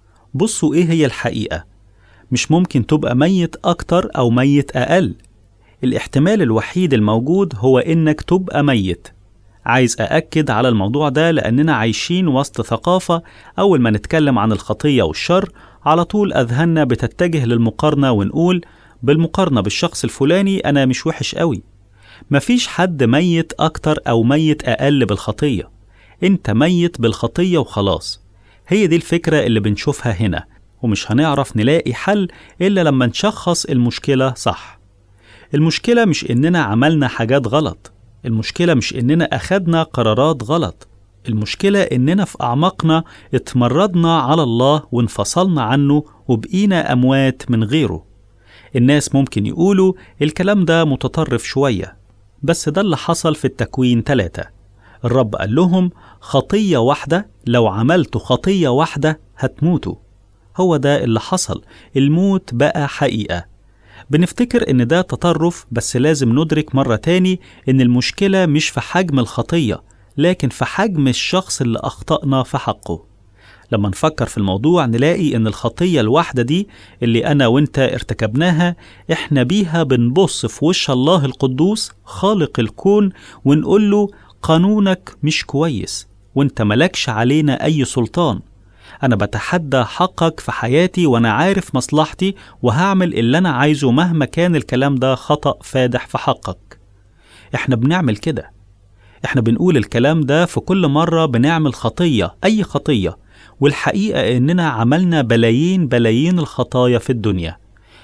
بصوا إيه هي الحقيقة مش ممكن تبقى ميت أكتر أو ميت أقل الاحتمال الوحيد الموجود هو إنك تبقى ميت عايز أأكد على الموضوع ده لأننا عايشين وسط ثقافة أول ما نتكلم عن الخطية والشر على طول أذهاننا بتتجه للمقارنة ونقول بالمقارنة بالشخص الفلاني أنا مش وحش قوي مفيش حد ميت أكتر أو ميت أقل بالخطية أنت ميت بالخطية وخلاص هي دي الفكرة اللي بنشوفها هنا ومش هنعرف نلاقي حل إلا لما نشخص المشكلة صح المشكلة مش إننا عملنا حاجات غلط المشكلة مش إننا أخدنا قرارات غلط المشكلة إننا في أعماقنا اتمردنا على الله وانفصلنا عنه وبقينا أموات من غيره الناس ممكن يقولوا الكلام ده متطرف شوية بس ده اللي حصل في التكوين ثلاثة الرب قال لهم خطية واحدة لو عملتوا خطية واحدة هتموتوا هو ده اللي حصل الموت بقى حقيقة بنفتكر إن ده تطرف بس لازم ندرك مرة تاني إن المشكلة مش في حجم الخطية لكن في حجم الشخص اللي أخطأنا في حقه لما نفكر في الموضوع نلاقي إن الخطية الواحدة دي اللي أنا وإنت ارتكبناها إحنا بيها بنبص في وش الله القدوس خالق الكون ونقول له قانونك مش كويس وإنت ملكش علينا أي سلطان أنا بتحدى حقك في حياتي وأنا عارف مصلحتي وهعمل اللي أنا عايزه مهما كان الكلام ده خطأ فادح في حقك إحنا بنعمل كده إحنا بنقول الكلام ده في كل مرة بنعمل خطية أي خطية والحقيقة إننا عملنا بلايين بلايين الخطايا في الدنيا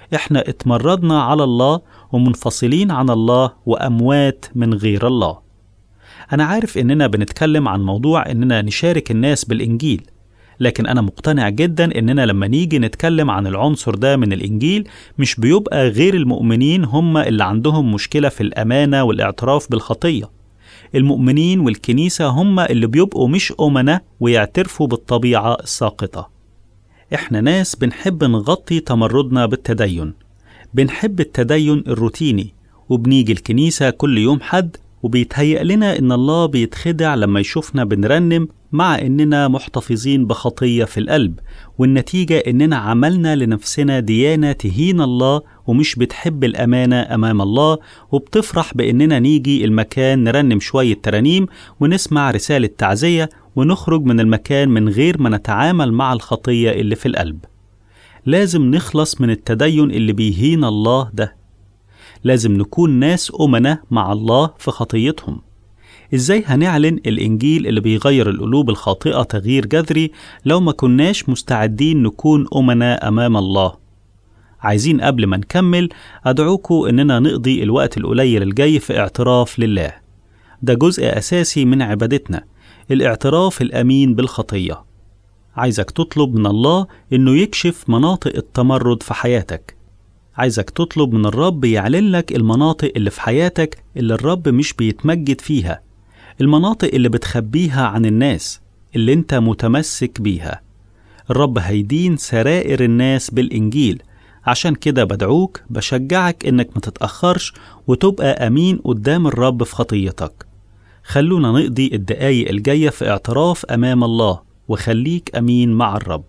إحنا اتمردنا على الله ومنفصلين عن الله وأموات من غير الله أنا عارف إننا بنتكلم عن موضوع إننا نشارك الناس بالإنجيل لكن أنا مقتنع جدا إننا لما نيجي نتكلم عن العنصر ده من الإنجيل مش بيبقى غير المؤمنين هم اللي عندهم مشكلة في الأمانة والاعتراف بالخطية المؤمنين والكنيسة هم اللي بيبقوا مش أمنة ويعترفوا بالطبيعة الساقطة إحنا ناس بنحب نغطي تمردنا بالتدين بنحب التدين الروتيني وبنيجي الكنيسة كل يوم حد وبيتهيأ لنا إن الله بيتخدع لما يشوفنا بنرنم مع إننا محتفظين بخطية في القلب والنتيجة إننا عملنا لنفسنا ديانة تهين الله ومش بتحب الأمانة أمام الله وبتفرح بإننا نيجي المكان نرنم شوية ترانيم ونسمع رسالة تعزية ونخرج من المكان من غير ما نتعامل مع الخطية اللي في القلب لازم نخلص من التدين اللي بيهين الله ده لازم نكون ناس أمنة مع الله في خطيتهم إزاي هنعلن الإنجيل اللي بيغير القلوب الخاطئة تغيير جذري لو ما كناش مستعدين نكون أمنا أمام الله عايزين قبل ما نكمل أدعوكوا إننا نقضي الوقت القليل الجاي في اعتراف لله ده جزء أساسي من عبادتنا الاعتراف الأمين بالخطية عايزك تطلب من الله إنه يكشف مناطق التمرد في حياتك عايزك تطلب من الرب يعلن لك المناطق اللي في حياتك اللي الرب مش بيتمجد فيها المناطق اللي بتخبيها عن الناس اللي انت متمسك بيها الرب هيدين سرائر الناس بالإنجيل عشان كده بدعوك بشجعك إنك ما تتأخرش وتبقى أمين قدام الرب في خطيتك خلونا نقضي الدقايق الجاية في اعتراف أمام الله وخليك أمين مع الرب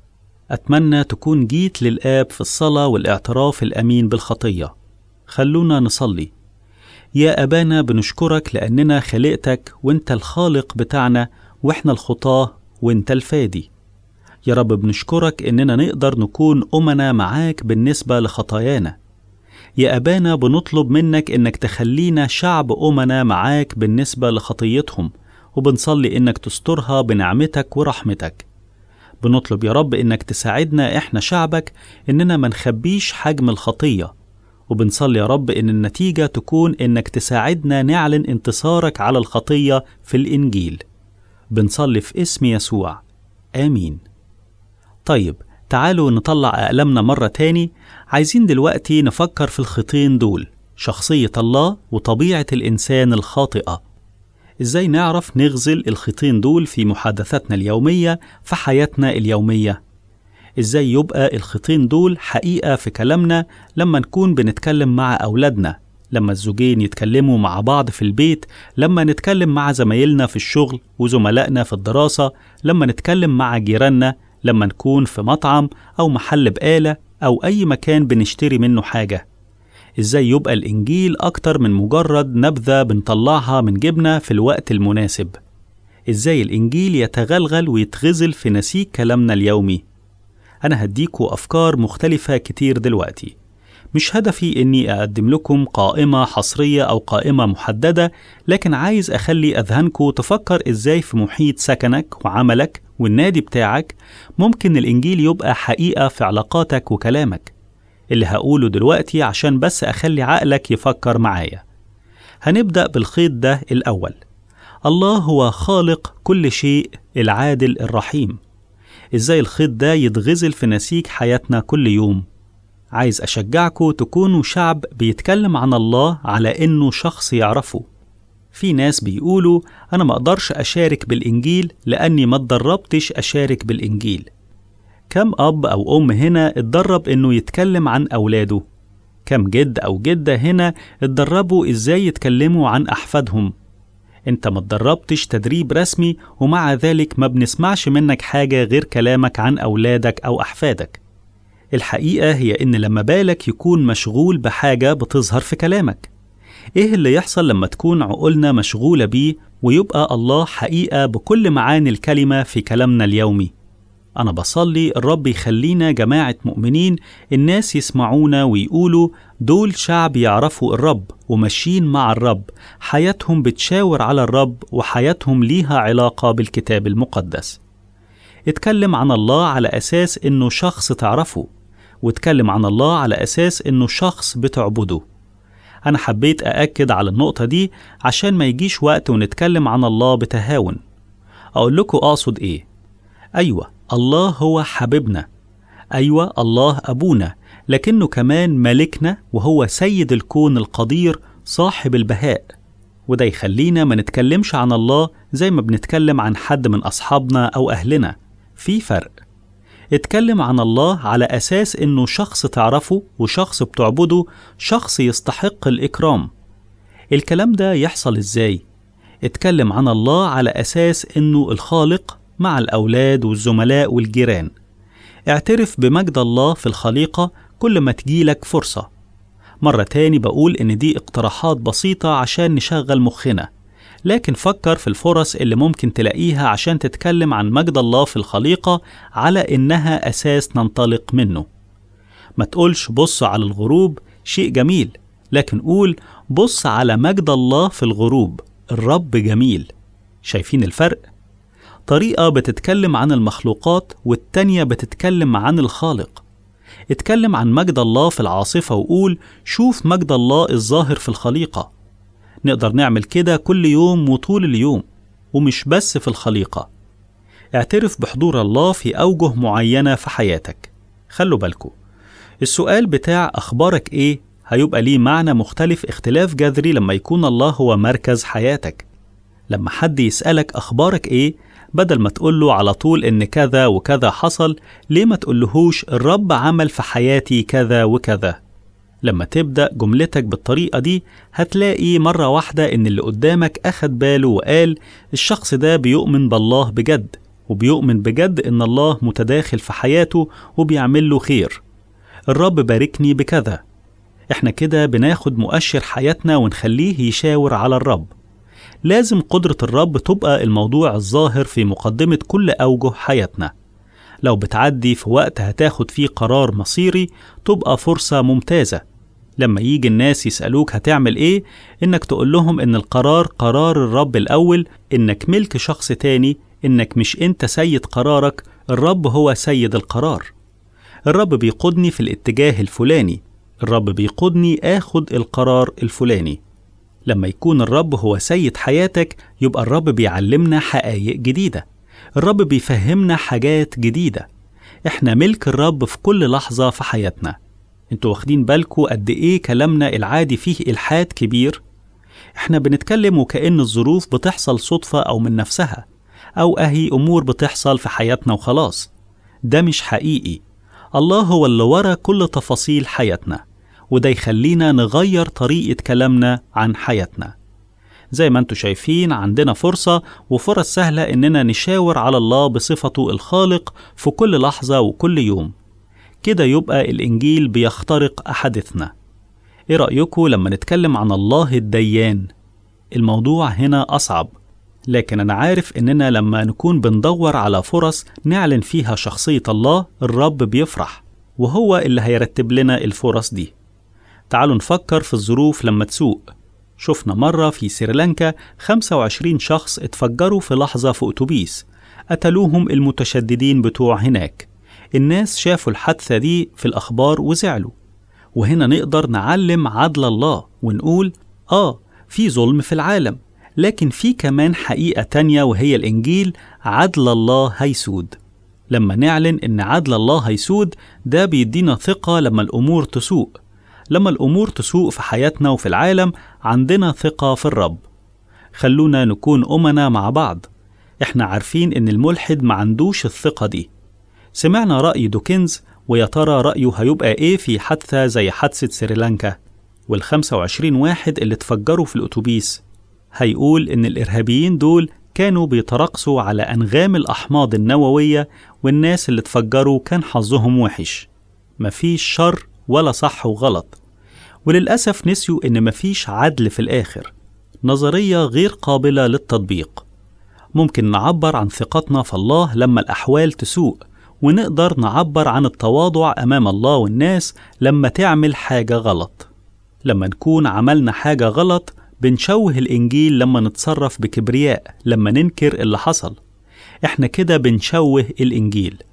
أتمنى تكون جيت للآب في الصلاة والاعتراف الأمين بالخطية خلونا نصلي يا أبانا بنشكرك لأننا خلقتك وانت الخالق بتاعنا واحنا الخطاة وانت الفادي يا رب بنشكرك إننا نقدر نكون أمنا معاك بالنسبة لخطايانا يا أبانا بنطلب منك إنك تخلينا شعب أمنا معاك بالنسبة لخطيتهم وبنصلي إنك تسترها بنعمتك ورحمتك بنطلب يا رب إنك تساعدنا إحنا شعبك إننا ما نخبيش حجم الخطية وبنصلي يا رب إن النتيجة تكون إنك تساعدنا نعلن انتصارك على الخطية في الإنجيل بنصلي في اسم يسوع آمين طيب تعالوا نطلع أقلامنا مرة تاني عايزين دلوقتي نفكر في الخطين دول شخصية الله وطبيعة الإنسان الخاطئة إزاي نعرف نغزل الخطين دول في محادثاتنا اليومية في حياتنا اليومية إزاي يبقى الخطين دول حقيقة في كلامنا لما نكون بنتكلم مع أولادنا لما الزوجين يتكلموا مع بعض في البيت لما نتكلم مع زمايلنا في الشغل وزملائنا في الدراسة لما نتكلم مع جيراننا لما نكون في مطعم أو محل بقالة أو أي مكان بنشتري منه حاجة إزاي يبقى الإنجيل أكتر من مجرد نبذة بنطلعها من جبنا في الوقت المناسب إزاي الإنجيل يتغلغل ويتغزل في نسيج كلامنا اليومي أنا هديكوا أفكار مختلفة كتير دلوقتي مش هدفي إني أقدم لكم قائمة حصرية أو قائمة محددة لكن عايز أخلي أذهانكم تفكر إزاي في محيط سكنك وعملك والنادي بتاعك ممكن الإنجيل يبقى حقيقة في علاقاتك وكلامك اللي هقوله دلوقتي عشان بس أخلي عقلك يفكر معايا هنبدأ بالخيط ده الأول الله هو خالق كل شيء العادل الرحيم إزاي الخيط ده يتغزل في نسيج حياتنا كل يوم عايز أشجعكم تكونوا شعب بيتكلم عن الله على إنه شخص يعرفه في ناس بيقولوا أنا ما أقدرش أشارك بالإنجيل لأني ما اتدربتش أشارك بالإنجيل كم أب أو أم هنا اتدرب إنه يتكلم عن أولاده كم جد أو جدة هنا اتدربوا إزاي يتكلموا عن أحفادهم انت ما اتدربتش تدريب رسمي ومع ذلك ما بنسمعش منك حاجة غير كلامك عن أولادك أو أحفادك الحقيقة هي إن لما بالك يكون مشغول بحاجة بتظهر في كلامك إيه اللي يحصل لما تكون عقولنا مشغولة بيه ويبقى الله حقيقة بكل معاني الكلمة في كلامنا اليومي أنا بصلي الرب يخلينا جماعة مؤمنين الناس يسمعونا ويقولوا دول شعب يعرفوا الرب وماشيين مع الرب حياتهم بتشاور على الرب وحياتهم ليها علاقة بالكتاب المقدس اتكلم عن الله على أساس إنه شخص تعرفه واتكلم عن الله على أساس إنه شخص بتعبده أنا حبيت أأكد على النقطة دي عشان ما يجيش وقت ونتكلم عن الله بتهاون أقول لكم أقصد إيه أيوة الله هو حبيبنا أيوة الله أبونا لكنه كمان ملكنا وهو سيد الكون القدير صاحب البهاء وده يخلينا ما نتكلمش عن الله زي ما بنتكلم عن حد من أصحابنا أو أهلنا في فرق اتكلم عن الله على أساس إنه شخص تعرفه وشخص بتعبده شخص يستحق الإكرام الكلام ده يحصل إزاي؟ اتكلم عن الله على أساس إنه الخالق مع الأولاد والزملاء والجيران اعترف بمجد الله في الخليقة كل ما تجيلك فرصة مرة تاني بقول إن دي اقتراحات بسيطة عشان نشغل مخنا لكن فكر في الفرص اللي ممكن تلاقيها عشان تتكلم عن مجد الله في الخليقة على إنها أساس ننطلق منه ما تقولش بص على الغروب شيء جميل لكن قول بص على مجد الله في الغروب الرب جميل شايفين الفرق؟ طريقة بتتكلم عن المخلوقات والتانية بتتكلم عن الخالق اتكلم عن مجد الله في العاصفة وقول شوف مجد الله الظاهر في الخليقة نقدر نعمل كده كل يوم وطول اليوم ومش بس في الخليقة اعترف بحضور الله في أوجه معينة في حياتك خلوا بالكم السؤال بتاع أخبارك إيه هيبقى ليه معنى مختلف اختلاف جذري لما يكون الله هو مركز حياتك لما حد يسألك أخبارك إيه بدل ما تقوله على طول إن كذا وكذا حصل ليه ما تقولهوش الرب عمل في حياتي كذا وكذا لما تبدأ جملتك بالطريقة دي هتلاقي مرة واحدة إن اللي قدامك أخد باله وقال الشخص ده بيؤمن بالله بجد وبيؤمن بجد إن الله متداخل في حياته وبيعمل له خير الرب باركني بكذا احنا كده بناخد مؤشر حياتنا ونخليه يشاور على الرب لازم قدرة الرب تبقى الموضوع الظاهر في مقدمة كل أوجه حياتنا لو بتعدي في وقت هتاخد فيه قرار مصيري تبقى فرصة ممتازة لما يجي الناس يسألوك هتعمل إيه إنك تقول لهم إن القرار قرار الرب الأول إنك ملك شخص تاني إنك مش أنت سيد قرارك الرب هو سيد القرار الرب بيقودني في الاتجاه الفلاني الرب بيقودني آخد القرار الفلاني لما يكون الرب هو سيد حياتك يبقى الرب بيعلمنا حقائق جديدة الرب بيفهمنا حاجات جديدة احنا ملك الرب في كل لحظة في حياتنا انتوا واخدين بالكوا قد ايه كلامنا العادي فيه إلحاد كبير احنا بنتكلم وكأن الظروف بتحصل صدفة أو من نفسها أو أهي أمور بتحصل في حياتنا وخلاص ده مش حقيقي الله هو اللي ورا كل تفاصيل حياتنا وده يخلينا نغير طريقة كلامنا عن حياتنا زي ما انتوا شايفين عندنا فرصة وفرص سهلة إننا نشاور على الله بصفته الخالق في كل لحظة وكل يوم كده يبقى الإنجيل بيخترق أحاديثنا إيه رأيكم لما نتكلم عن الله الديان؟ الموضوع هنا أصعب لكن أنا عارف إننا لما نكون بندور على فرص نعلن فيها شخصية الله الرب بيفرح وهو اللي هيرتب لنا الفرص دي تعالوا نفكر في الظروف لما تسوء شفنا مرة في سريلانكا 25 شخص اتفجروا في لحظة في أتوبيس قتلوهم المتشددين بتوع هناك الناس شافوا الحادثة دي في الأخبار وزعلوا وهنا نقدر نعلم عدل الله ونقول آه في ظلم في العالم لكن في كمان حقيقة تانية وهي الإنجيل عدل الله هيسود لما نعلن إن عدل الله هيسود ده بيدينا ثقة لما الأمور تسوء لما الأمور تسوء في حياتنا وفي العالم عندنا ثقة في الرب خلونا نكون أمنا مع بعض إحنا عارفين إن الملحد ما عندوش الثقة دي سمعنا رأي دوكنز ويا ترى رأيه هيبقى إيه في حادثة زي حادثة سريلانكا والخمسة وعشرين واحد اللي اتفجروا في الأتوبيس هيقول إن الإرهابيين دول كانوا بيترقصوا على أنغام الأحماض النووية والناس اللي اتفجروا كان حظهم وحش مفيش شر ولا صح وغلط وللأسف نسيوا إن مفيش عدل في الآخر نظرية غير قابلة للتطبيق ممكن نعبر عن ثقتنا في الله لما الأحوال تسوء ونقدر نعبر عن التواضع أمام الله والناس لما تعمل حاجة غلط لما نكون عملنا حاجة غلط بنشوه الإنجيل لما نتصرف بكبرياء لما ننكر اللي حصل إحنا كده بنشوه الإنجيل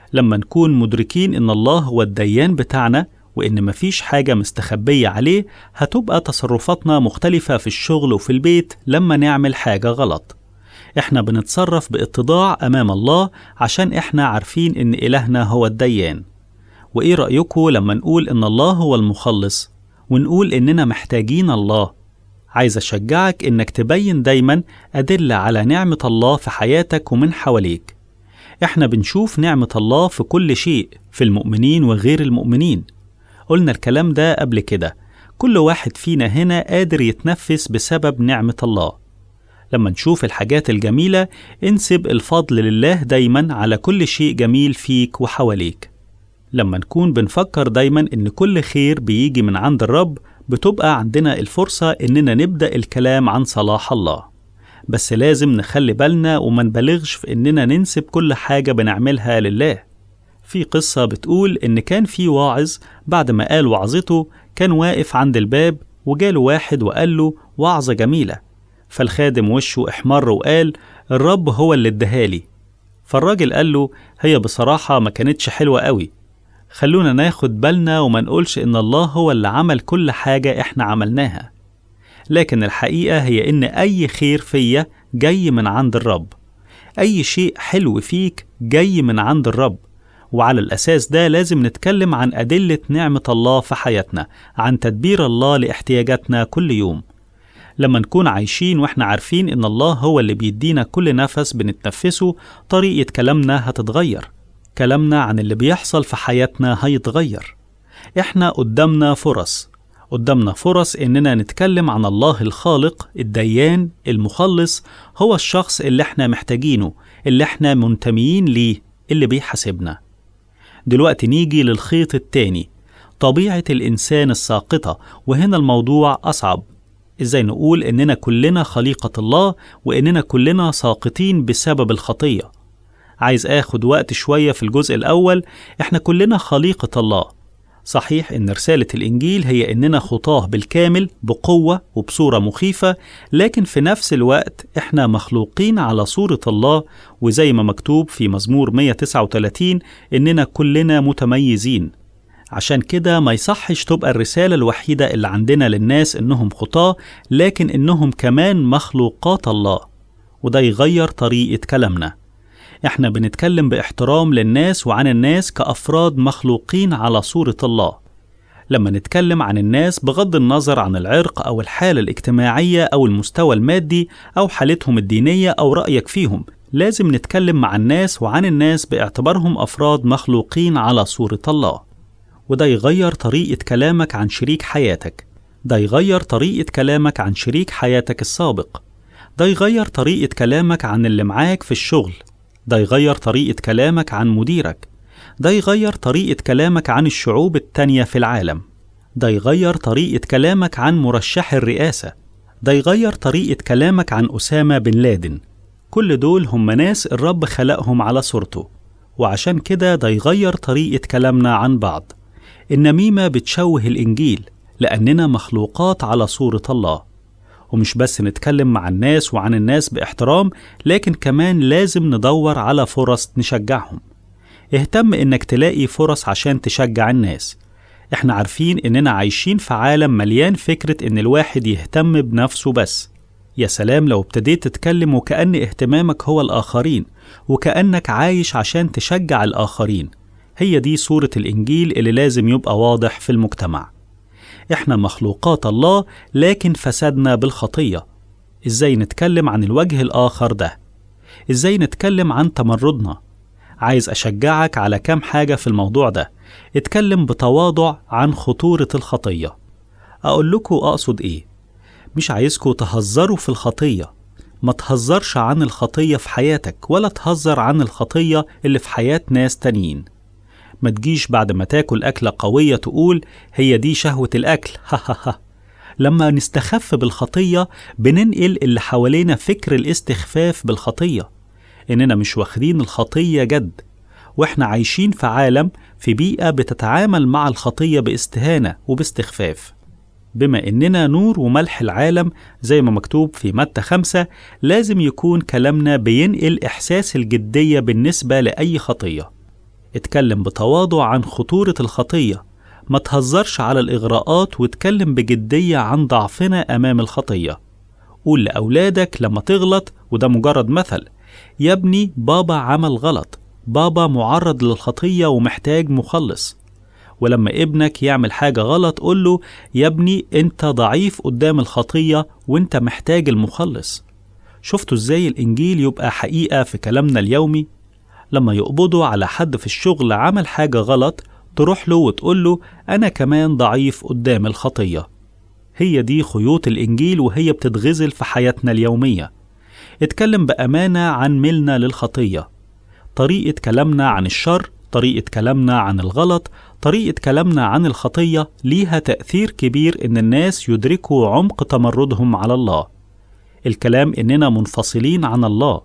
لما نكون مدركين إن الله هو الديان بتاعنا وإن مفيش حاجة مستخبية عليه هتبقى تصرفاتنا مختلفة في الشغل وفي البيت لما نعمل حاجة غلط إحنا بنتصرف باتضاع أمام الله عشان إحنا عارفين إن إلهنا هو الديان وإيه رأيكم لما نقول إن الله هو المخلص ونقول إننا محتاجين الله عايز أشجعك إنك تبين دايما أدلة على نعمة الله في حياتك ومن حواليك إحنا بنشوف نعمة الله في كل شيء في المؤمنين وغير المؤمنين قلنا الكلام ده قبل كده كل واحد فينا هنا قادر يتنفس بسبب نعمة الله لما نشوف الحاجات الجميلة انسب الفضل لله دايما على كل شيء جميل فيك وحواليك لما نكون بنفكر دايما ان كل خير بيجي من عند الرب بتبقى عندنا الفرصة اننا نبدأ الكلام عن صلاح الله بس لازم نخلي بالنا وما نبالغش في اننا ننسب كل حاجة بنعملها لله في قصة بتقول إن كان في واعظ بعد ما قال وعظته كان واقف عند الباب وجاله واحد وقال له وعظة جميلة فالخادم وشه احمر وقال الرب هو اللي اداهالي فالراجل قال له هي بصراحة ما كانتش حلوة قوي خلونا ناخد بالنا وما نقولش إن الله هو اللي عمل كل حاجة إحنا عملناها لكن الحقيقة هي إن أي خير فيا جاي من عند الرب أي شيء حلو فيك جاي من عند الرب وعلى الأساس ده لازم نتكلم عن أدلة نعمة الله في حياتنا عن تدبير الله لاحتياجاتنا كل يوم لما نكون عايشين واحنا عارفين ان الله هو اللي بيدينا كل نفس بنتنفسه طريقة كلامنا هتتغير كلامنا عن اللي بيحصل في حياتنا هيتغير احنا قدامنا فرص قدامنا فرص اننا نتكلم عن الله الخالق الديان المخلص هو الشخص اللي احنا محتاجينه اللي احنا منتميين ليه اللي بيحاسبنا دلوقتي نيجي للخيط التاني طبيعة الإنسان الساقطة وهنا الموضوع أصعب إزاي نقول إننا كلنا خليقة الله وإننا كلنا ساقطين بسبب الخطية عايز آخد وقت شوية في الجزء الأول إحنا كلنا خليقة الله صحيح إن رسالة الإنجيل هي إننا خطاه بالكامل بقوة وبصورة مخيفة لكن في نفس الوقت إحنا مخلوقين على صورة الله وزي ما مكتوب في مزمور 139 إننا كلنا متميزين عشان كده ما يصحش تبقى الرسالة الوحيدة اللي عندنا للناس إنهم خطاة لكن إنهم كمان مخلوقات الله وده يغير طريقة كلامنا احنا بنتكلم باحترام للناس وعن الناس كأفراد مخلوقين على صورة الله لما نتكلم عن الناس بغض النظر عن العرق أو الحالة الاجتماعية أو المستوى المادي أو حالتهم الدينية أو رأيك فيهم لازم نتكلم مع الناس وعن الناس باعتبارهم أفراد مخلوقين على صورة الله وده يغير طريقة كلامك عن شريك حياتك ده يغير طريقة كلامك عن شريك حياتك السابق ده يغير طريقة كلامك عن اللي معاك في الشغل ده يغير طريقة كلامك عن مديرك ده يغير طريقة كلامك عن الشعوب التانية في العالم ده يغير طريقة كلامك عن مرشح الرئاسة ده يغير طريقة كلامك عن أسامة بن لادن كل دول هم ناس الرب خلقهم على صورته وعشان كده ده يغير طريقة كلامنا عن بعض النميمة بتشوه الإنجيل لأننا مخلوقات على صورة الله ومش بس نتكلم مع الناس وعن الناس باحترام لكن كمان لازم ندور على فرص نشجعهم اهتم انك تلاقي فرص عشان تشجع الناس احنا عارفين اننا عايشين في عالم مليان فكرة ان الواحد يهتم بنفسه بس يا سلام لو ابتديت تتكلم وكأن اهتمامك هو الآخرين وكأنك عايش عشان تشجع الآخرين هي دي صورة الإنجيل اللي لازم يبقى واضح في المجتمع احنا مخلوقات الله لكن فسدنا بالخطية ازاي نتكلم عن الوجه الآخر ده ازاي نتكلم عن تمردنا عايز أشجعك على كام حاجة في الموضوع ده اتكلم بتواضع عن خطورة الخطية أقول لكم أقصد إيه مش عايزكم تهزروا في الخطية ما تهزرش عن الخطية في حياتك ولا تهزر عن الخطية اللي في حياة ناس تانيين ما تجيش بعد ما تاكل أكلة قوية تقول هي دي شهوة الأكل ها ها ها لما نستخف بالخطية بننقل اللي حوالينا فكر الاستخفاف بالخطية إننا مش واخدين الخطية جد وإحنا عايشين في عالم في بيئة بتتعامل مع الخطية باستهانة وباستخفاف بما إننا نور وملح العالم زي ما مكتوب في متى خمسة لازم يكون كلامنا بينقل إحساس الجدية بالنسبة لأي خطية اتكلم بتواضع عن خطورة الخطية ما تهزرش على الإغراءات واتكلم بجدية عن ضعفنا أمام الخطية قول لأولادك لما تغلط وده مجرد مثل يا ابني بابا عمل غلط بابا معرض للخطية ومحتاج مخلص ولما ابنك يعمل حاجة غلط قول له يا ابني انت ضعيف قدام الخطية وانت محتاج المخلص شفتوا ازاي الانجيل يبقى حقيقة في كلامنا اليومي لما يقبضوا على حد في الشغل عمل حاجة غلط تروح له وتقول له أنا كمان ضعيف قدام الخطية هي دي خيوط الإنجيل وهي بتتغزل في حياتنا اليومية اتكلم بأمانة عن ميلنا للخطية طريقة كلامنا عن الشر طريقة كلامنا عن الغلط طريقة كلامنا عن الخطية ليها تأثير كبير إن الناس يدركوا عمق تمردهم على الله الكلام إننا منفصلين عن الله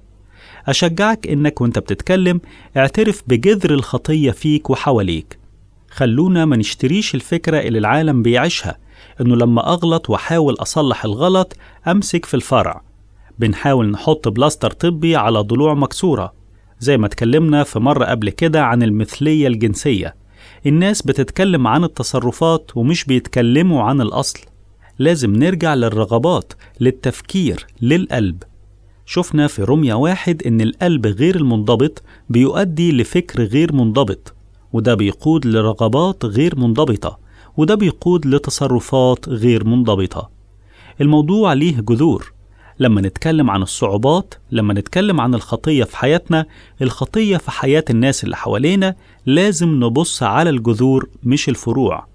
أشجعك إنك وإنت بتتكلم اعترف بجذر الخطية فيك وحواليك خلونا ما نشتريش الفكرة اللي العالم بيعيشها إنه لما أغلط وأحاول أصلح الغلط أمسك في الفرع بنحاول نحط بلاستر طبي على ضلوع مكسورة زي ما اتكلمنا في مرة قبل كده عن المثلية الجنسية الناس بتتكلم عن التصرفات ومش بيتكلموا عن الأصل لازم نرجع للرغبات للتفكير للقلب شفنا في رمية واحد إن القلب غير المنضبط بيؤدي لفكر غير منضبط وده بيقود لرغبات غير منضبطة وده بيقود لتصرفات غير منضبطة الموضوع ليه جذور لما نتكلم عن الصعوبات لما نتكلم عن الخطية في حياتنا الخطية في حياة الناس اللي حوالينا لازم نبص على الجذور مش الفروع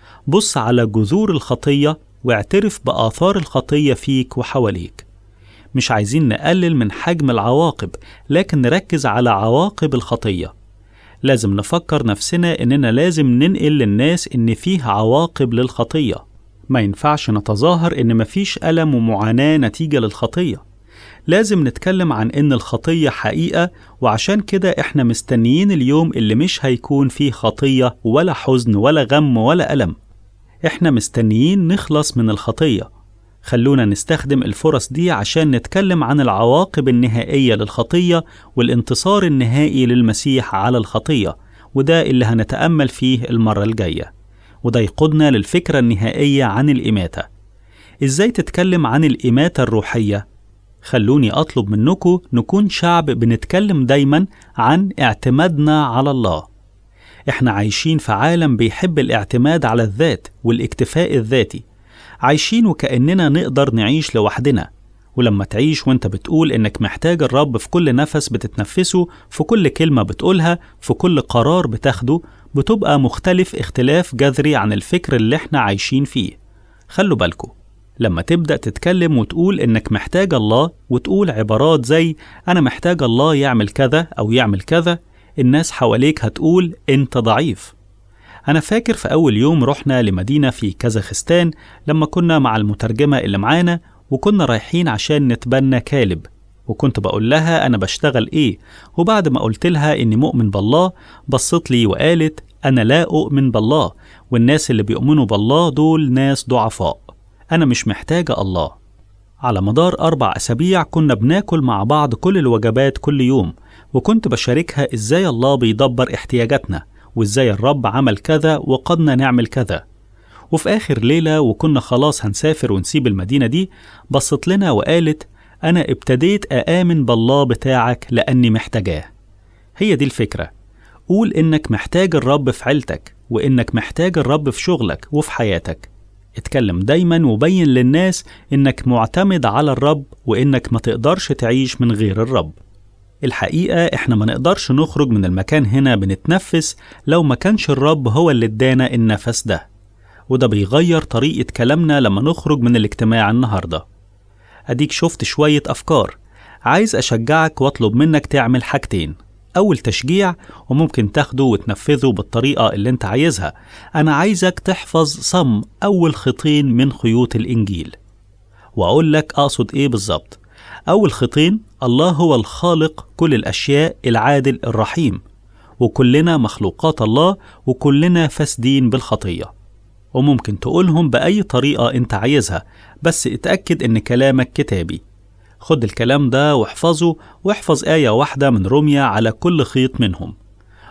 بص على جذور الخطية واعترف بآثار الخطية فيك وحواليك مش عايزين نقلل من حجم العواقب لكن نركز على عواقب الخطية لازم نفكر نفسنا إننا لازم ننقل للناس إن فيه عواقب للخطية ما ينفعش نتظاهر إن مفيش ألم ومعاناة نتيجة للخطية لازم نتكلم عن إن الخطية حقيقة وعشان كده إحنا مستنيين اليوم اللي مش هيكون فيه خطية ولا حزن ولا غم ولا ألم إحنا مستنيين نخلص من الخطية خلونا نستخدم الفرص دي عشان نتكلم عن العواقب النهائية للخطية والانتصار النهائي للمسيح على الخطية وده اللي هنتأمل فيه المرة الجاية وده يقودنا للفكرة النهائية عن الإماتة إزاي تتكلم عن الإماتة الروحية؟ خلوني أطلب منكم نكون شعب بنتكلم دايما عن اعتمادنا على الله احنا عايشين في عالم بيحب الاعتماد على الذات والاكتفاء الذاتي عايشين وكأننا نقدر نعيش لوحدنا ولما تعيش وانت بتقول انك محتاج الرب في كل نفس بتتنفسه في كل كلمة بتقولها في كل قرار بتاخده بتبقى مختلف اختلاف جذري عن الفكر اللي احنا عايشين فيه خلوا بالكم لما تبدأ تتكلم وتقول إنك محتاج الله وتقول عبارات زي أنا محتاج الله يعمل كذا أو يعمل كذا الناس حواليك هتقول أنت ضعيف أنا فاكر في أول يوم رحنا لمدينة في كازاخستان لما كنا مع المترجمة اللي معانا وكنا رايحين عشان نتبنى كالب وكنت بقول لها أنا بشتغل إيه وبعد ما قلت لها إني مؤمن بالله بصت لي وقالت أنا لا أؤمن بالله والناس اللي بيؤمنوا بالله دول ناس ضعفاء أنا مش محتاجة الله على مدار أربع أسابيع كنا بناكل مع بعض كل الوجبات كل يوم وكنت بشاركها إزاي الله بيدبر احتياجاتنا وإزاي الرب عمل كذا وقدنا نعمل كذا وفي آخر ليلة وكنا خلاص هنسافر ونسيب المدينة دي بصت لنا وقالت أنا ابتديت أآمن بالله بتاعك لأني محتاجاه هي دي الفكرة قول إنك محتاج الرب في عيلتك وإنك محتاج الرب في شغلك وفي حياتك اتكلم دايما وبين للناس إنك معتمد على الرب وإنك ما تقدرش تعيش من غير الرب الحقيقة إحنا ما نقدرش نخرج من المكان هنا بنتنفس لو ما كانش الرب هو اللي ادانا النفس ده وده بيغير طريقة كلامنا لما نخرج من الاجتماع النهاردة أديك شفت شوية أفكار عايز أشجعك وأطلب منك تعمل حاجتين أول تشجيع وممكن تاخده وتنفذه بالطريقة اللي أنت عايزها أنا عايزك تحفظ صم أول خطين من خيوط الإنجيل وأقول لك أقصد إيه بالظبط أول خطين الله هو الخالق كل الأشياء العادل الرحيم وكلنا مخلوقات الله وكلنا فاسدين بالخطية وممكن تقولهم بأي طريقة أنت عايزها بس اتأكد إن كلامك كتابي خد الكلام ده واحفظه واحفظ آية واحدة من روميا على كل خيط منهم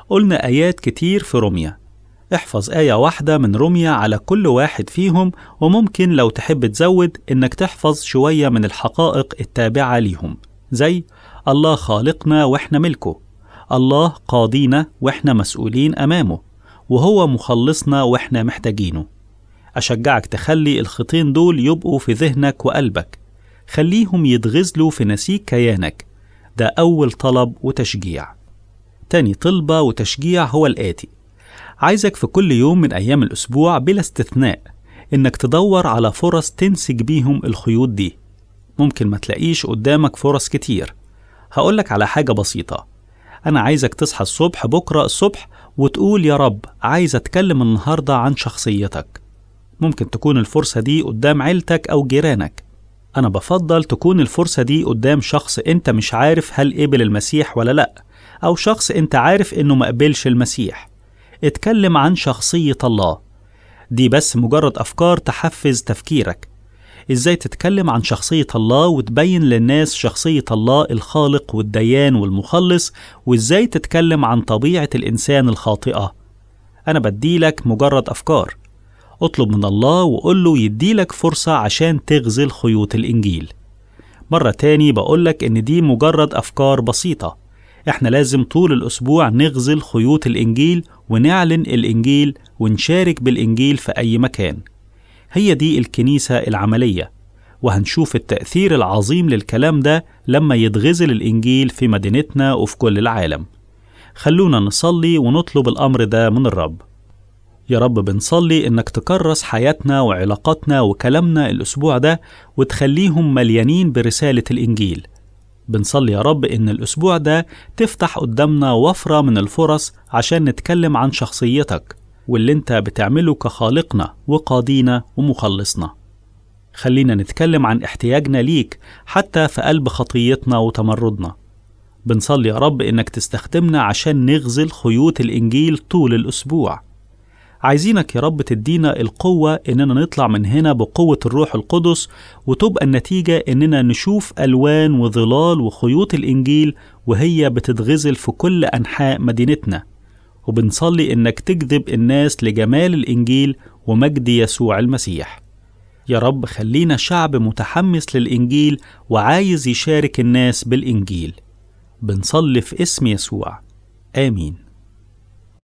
قلنا آيات كتير في روميا احفظ آية واحدة من روميا على كل واحد فيهم وممكن لو تحب تزود إنك تحفظ شوية من الحقائق التابعة ليهم زي الله خالقنا وإحنا ملكه الله قاضينا وإحنا مسؤولين أمامه وهو مخلصنا وإحنا محتاجينه أشجعك تخلي الخطين دول يبقوا في ذهنك وقلبك خليهم يتغزلوا في نسيج كيانك ده أول طلب وتشجيع تاني طلبة وتشجيع هو الآتي عايزك في كل يوم من أيام الأسبوع بلا استثناء إنك تدور على فرص تنسج بيهم الخيوط دي ممكن ما تلاقيش قدامك فرص كتير هقولك على حاجة بسيطة أنا عايزك تصحى الصبح بكرة الصبح وتقول يا رب عايز أتكلم النهاردة عن شخصيتك ممكن تكون الفرصة دي قدام عيلتك أو جيرانك أنا بفضل تكون الفرصة دي قدام شخص أنت مش عارف هل قبل المسيح ولا لأ أو شخص أنت عارف إنه ما قبلش المسيح اتكلم عن شخصية الله دي بس مجرد أفكار تحفز تفكيرك إزاي تتكلم عن شخصية الله وتبين للناس شخصية الله الخالق والديان والمخلص وإزاي تتكلم عن طبيعة الإنسان الخاطئة أنا بديلك مجرد أفكار اطلب من الله وقول له يديلك فرصة عشان تغزل خيوط الإنجيل مرة تاني بقولك إن دي مجرد أفكار بسيطة إحنا لازم طول الأسبوع نغزل خيوط الإنجيل ونعلن الإنجيل ونشارك بالإنجيل في أي مكان هي دي الكنيسة العملية وهنشوف التأثير العظيم للكلام ده لما يتغزل الإنجيل في مدينتنا وفي كل العالم خلونا نصلي ونطلب الأمر ده من الرب يا رب بنصلي إنك تكرس حياتنا وعلاقاتنا وكلامنا الأسبوع ده وتخليهم مليانين برسالة الإنجيل بنصلي يا رب إن الأسبوع ده تفتح قدامنا وفرة من الفرص عشان نتكلم عن شخصيتك واللي انت بتعمله كخالقنا وقاضينا ومخلصنا خلينا نتكلم عن احتياجنا ليك حتى في قلب خطيتنا وتمردنا بنصلي يا رب انك تستخدمنا عشان نغزل خيوط الانجيل طول الاسبوع عايزينك يا رب تدينا القوة إننا نطلع من هنا بقوة الروح القدس وتبقى النتيجة إننا نشوف ألوان وظلال وخيوط الإنجيل وهي بتتغزل في كل أنحاء مدينتنا وبنصلي إنك تجذب الناس لجمال الإنجيل ومجد يسوع المسيح يا رب خلينا شعب متحمس للإنجيل وعايز يشارك الناس بالإنجيل بنصلي في اسم يسوع آمين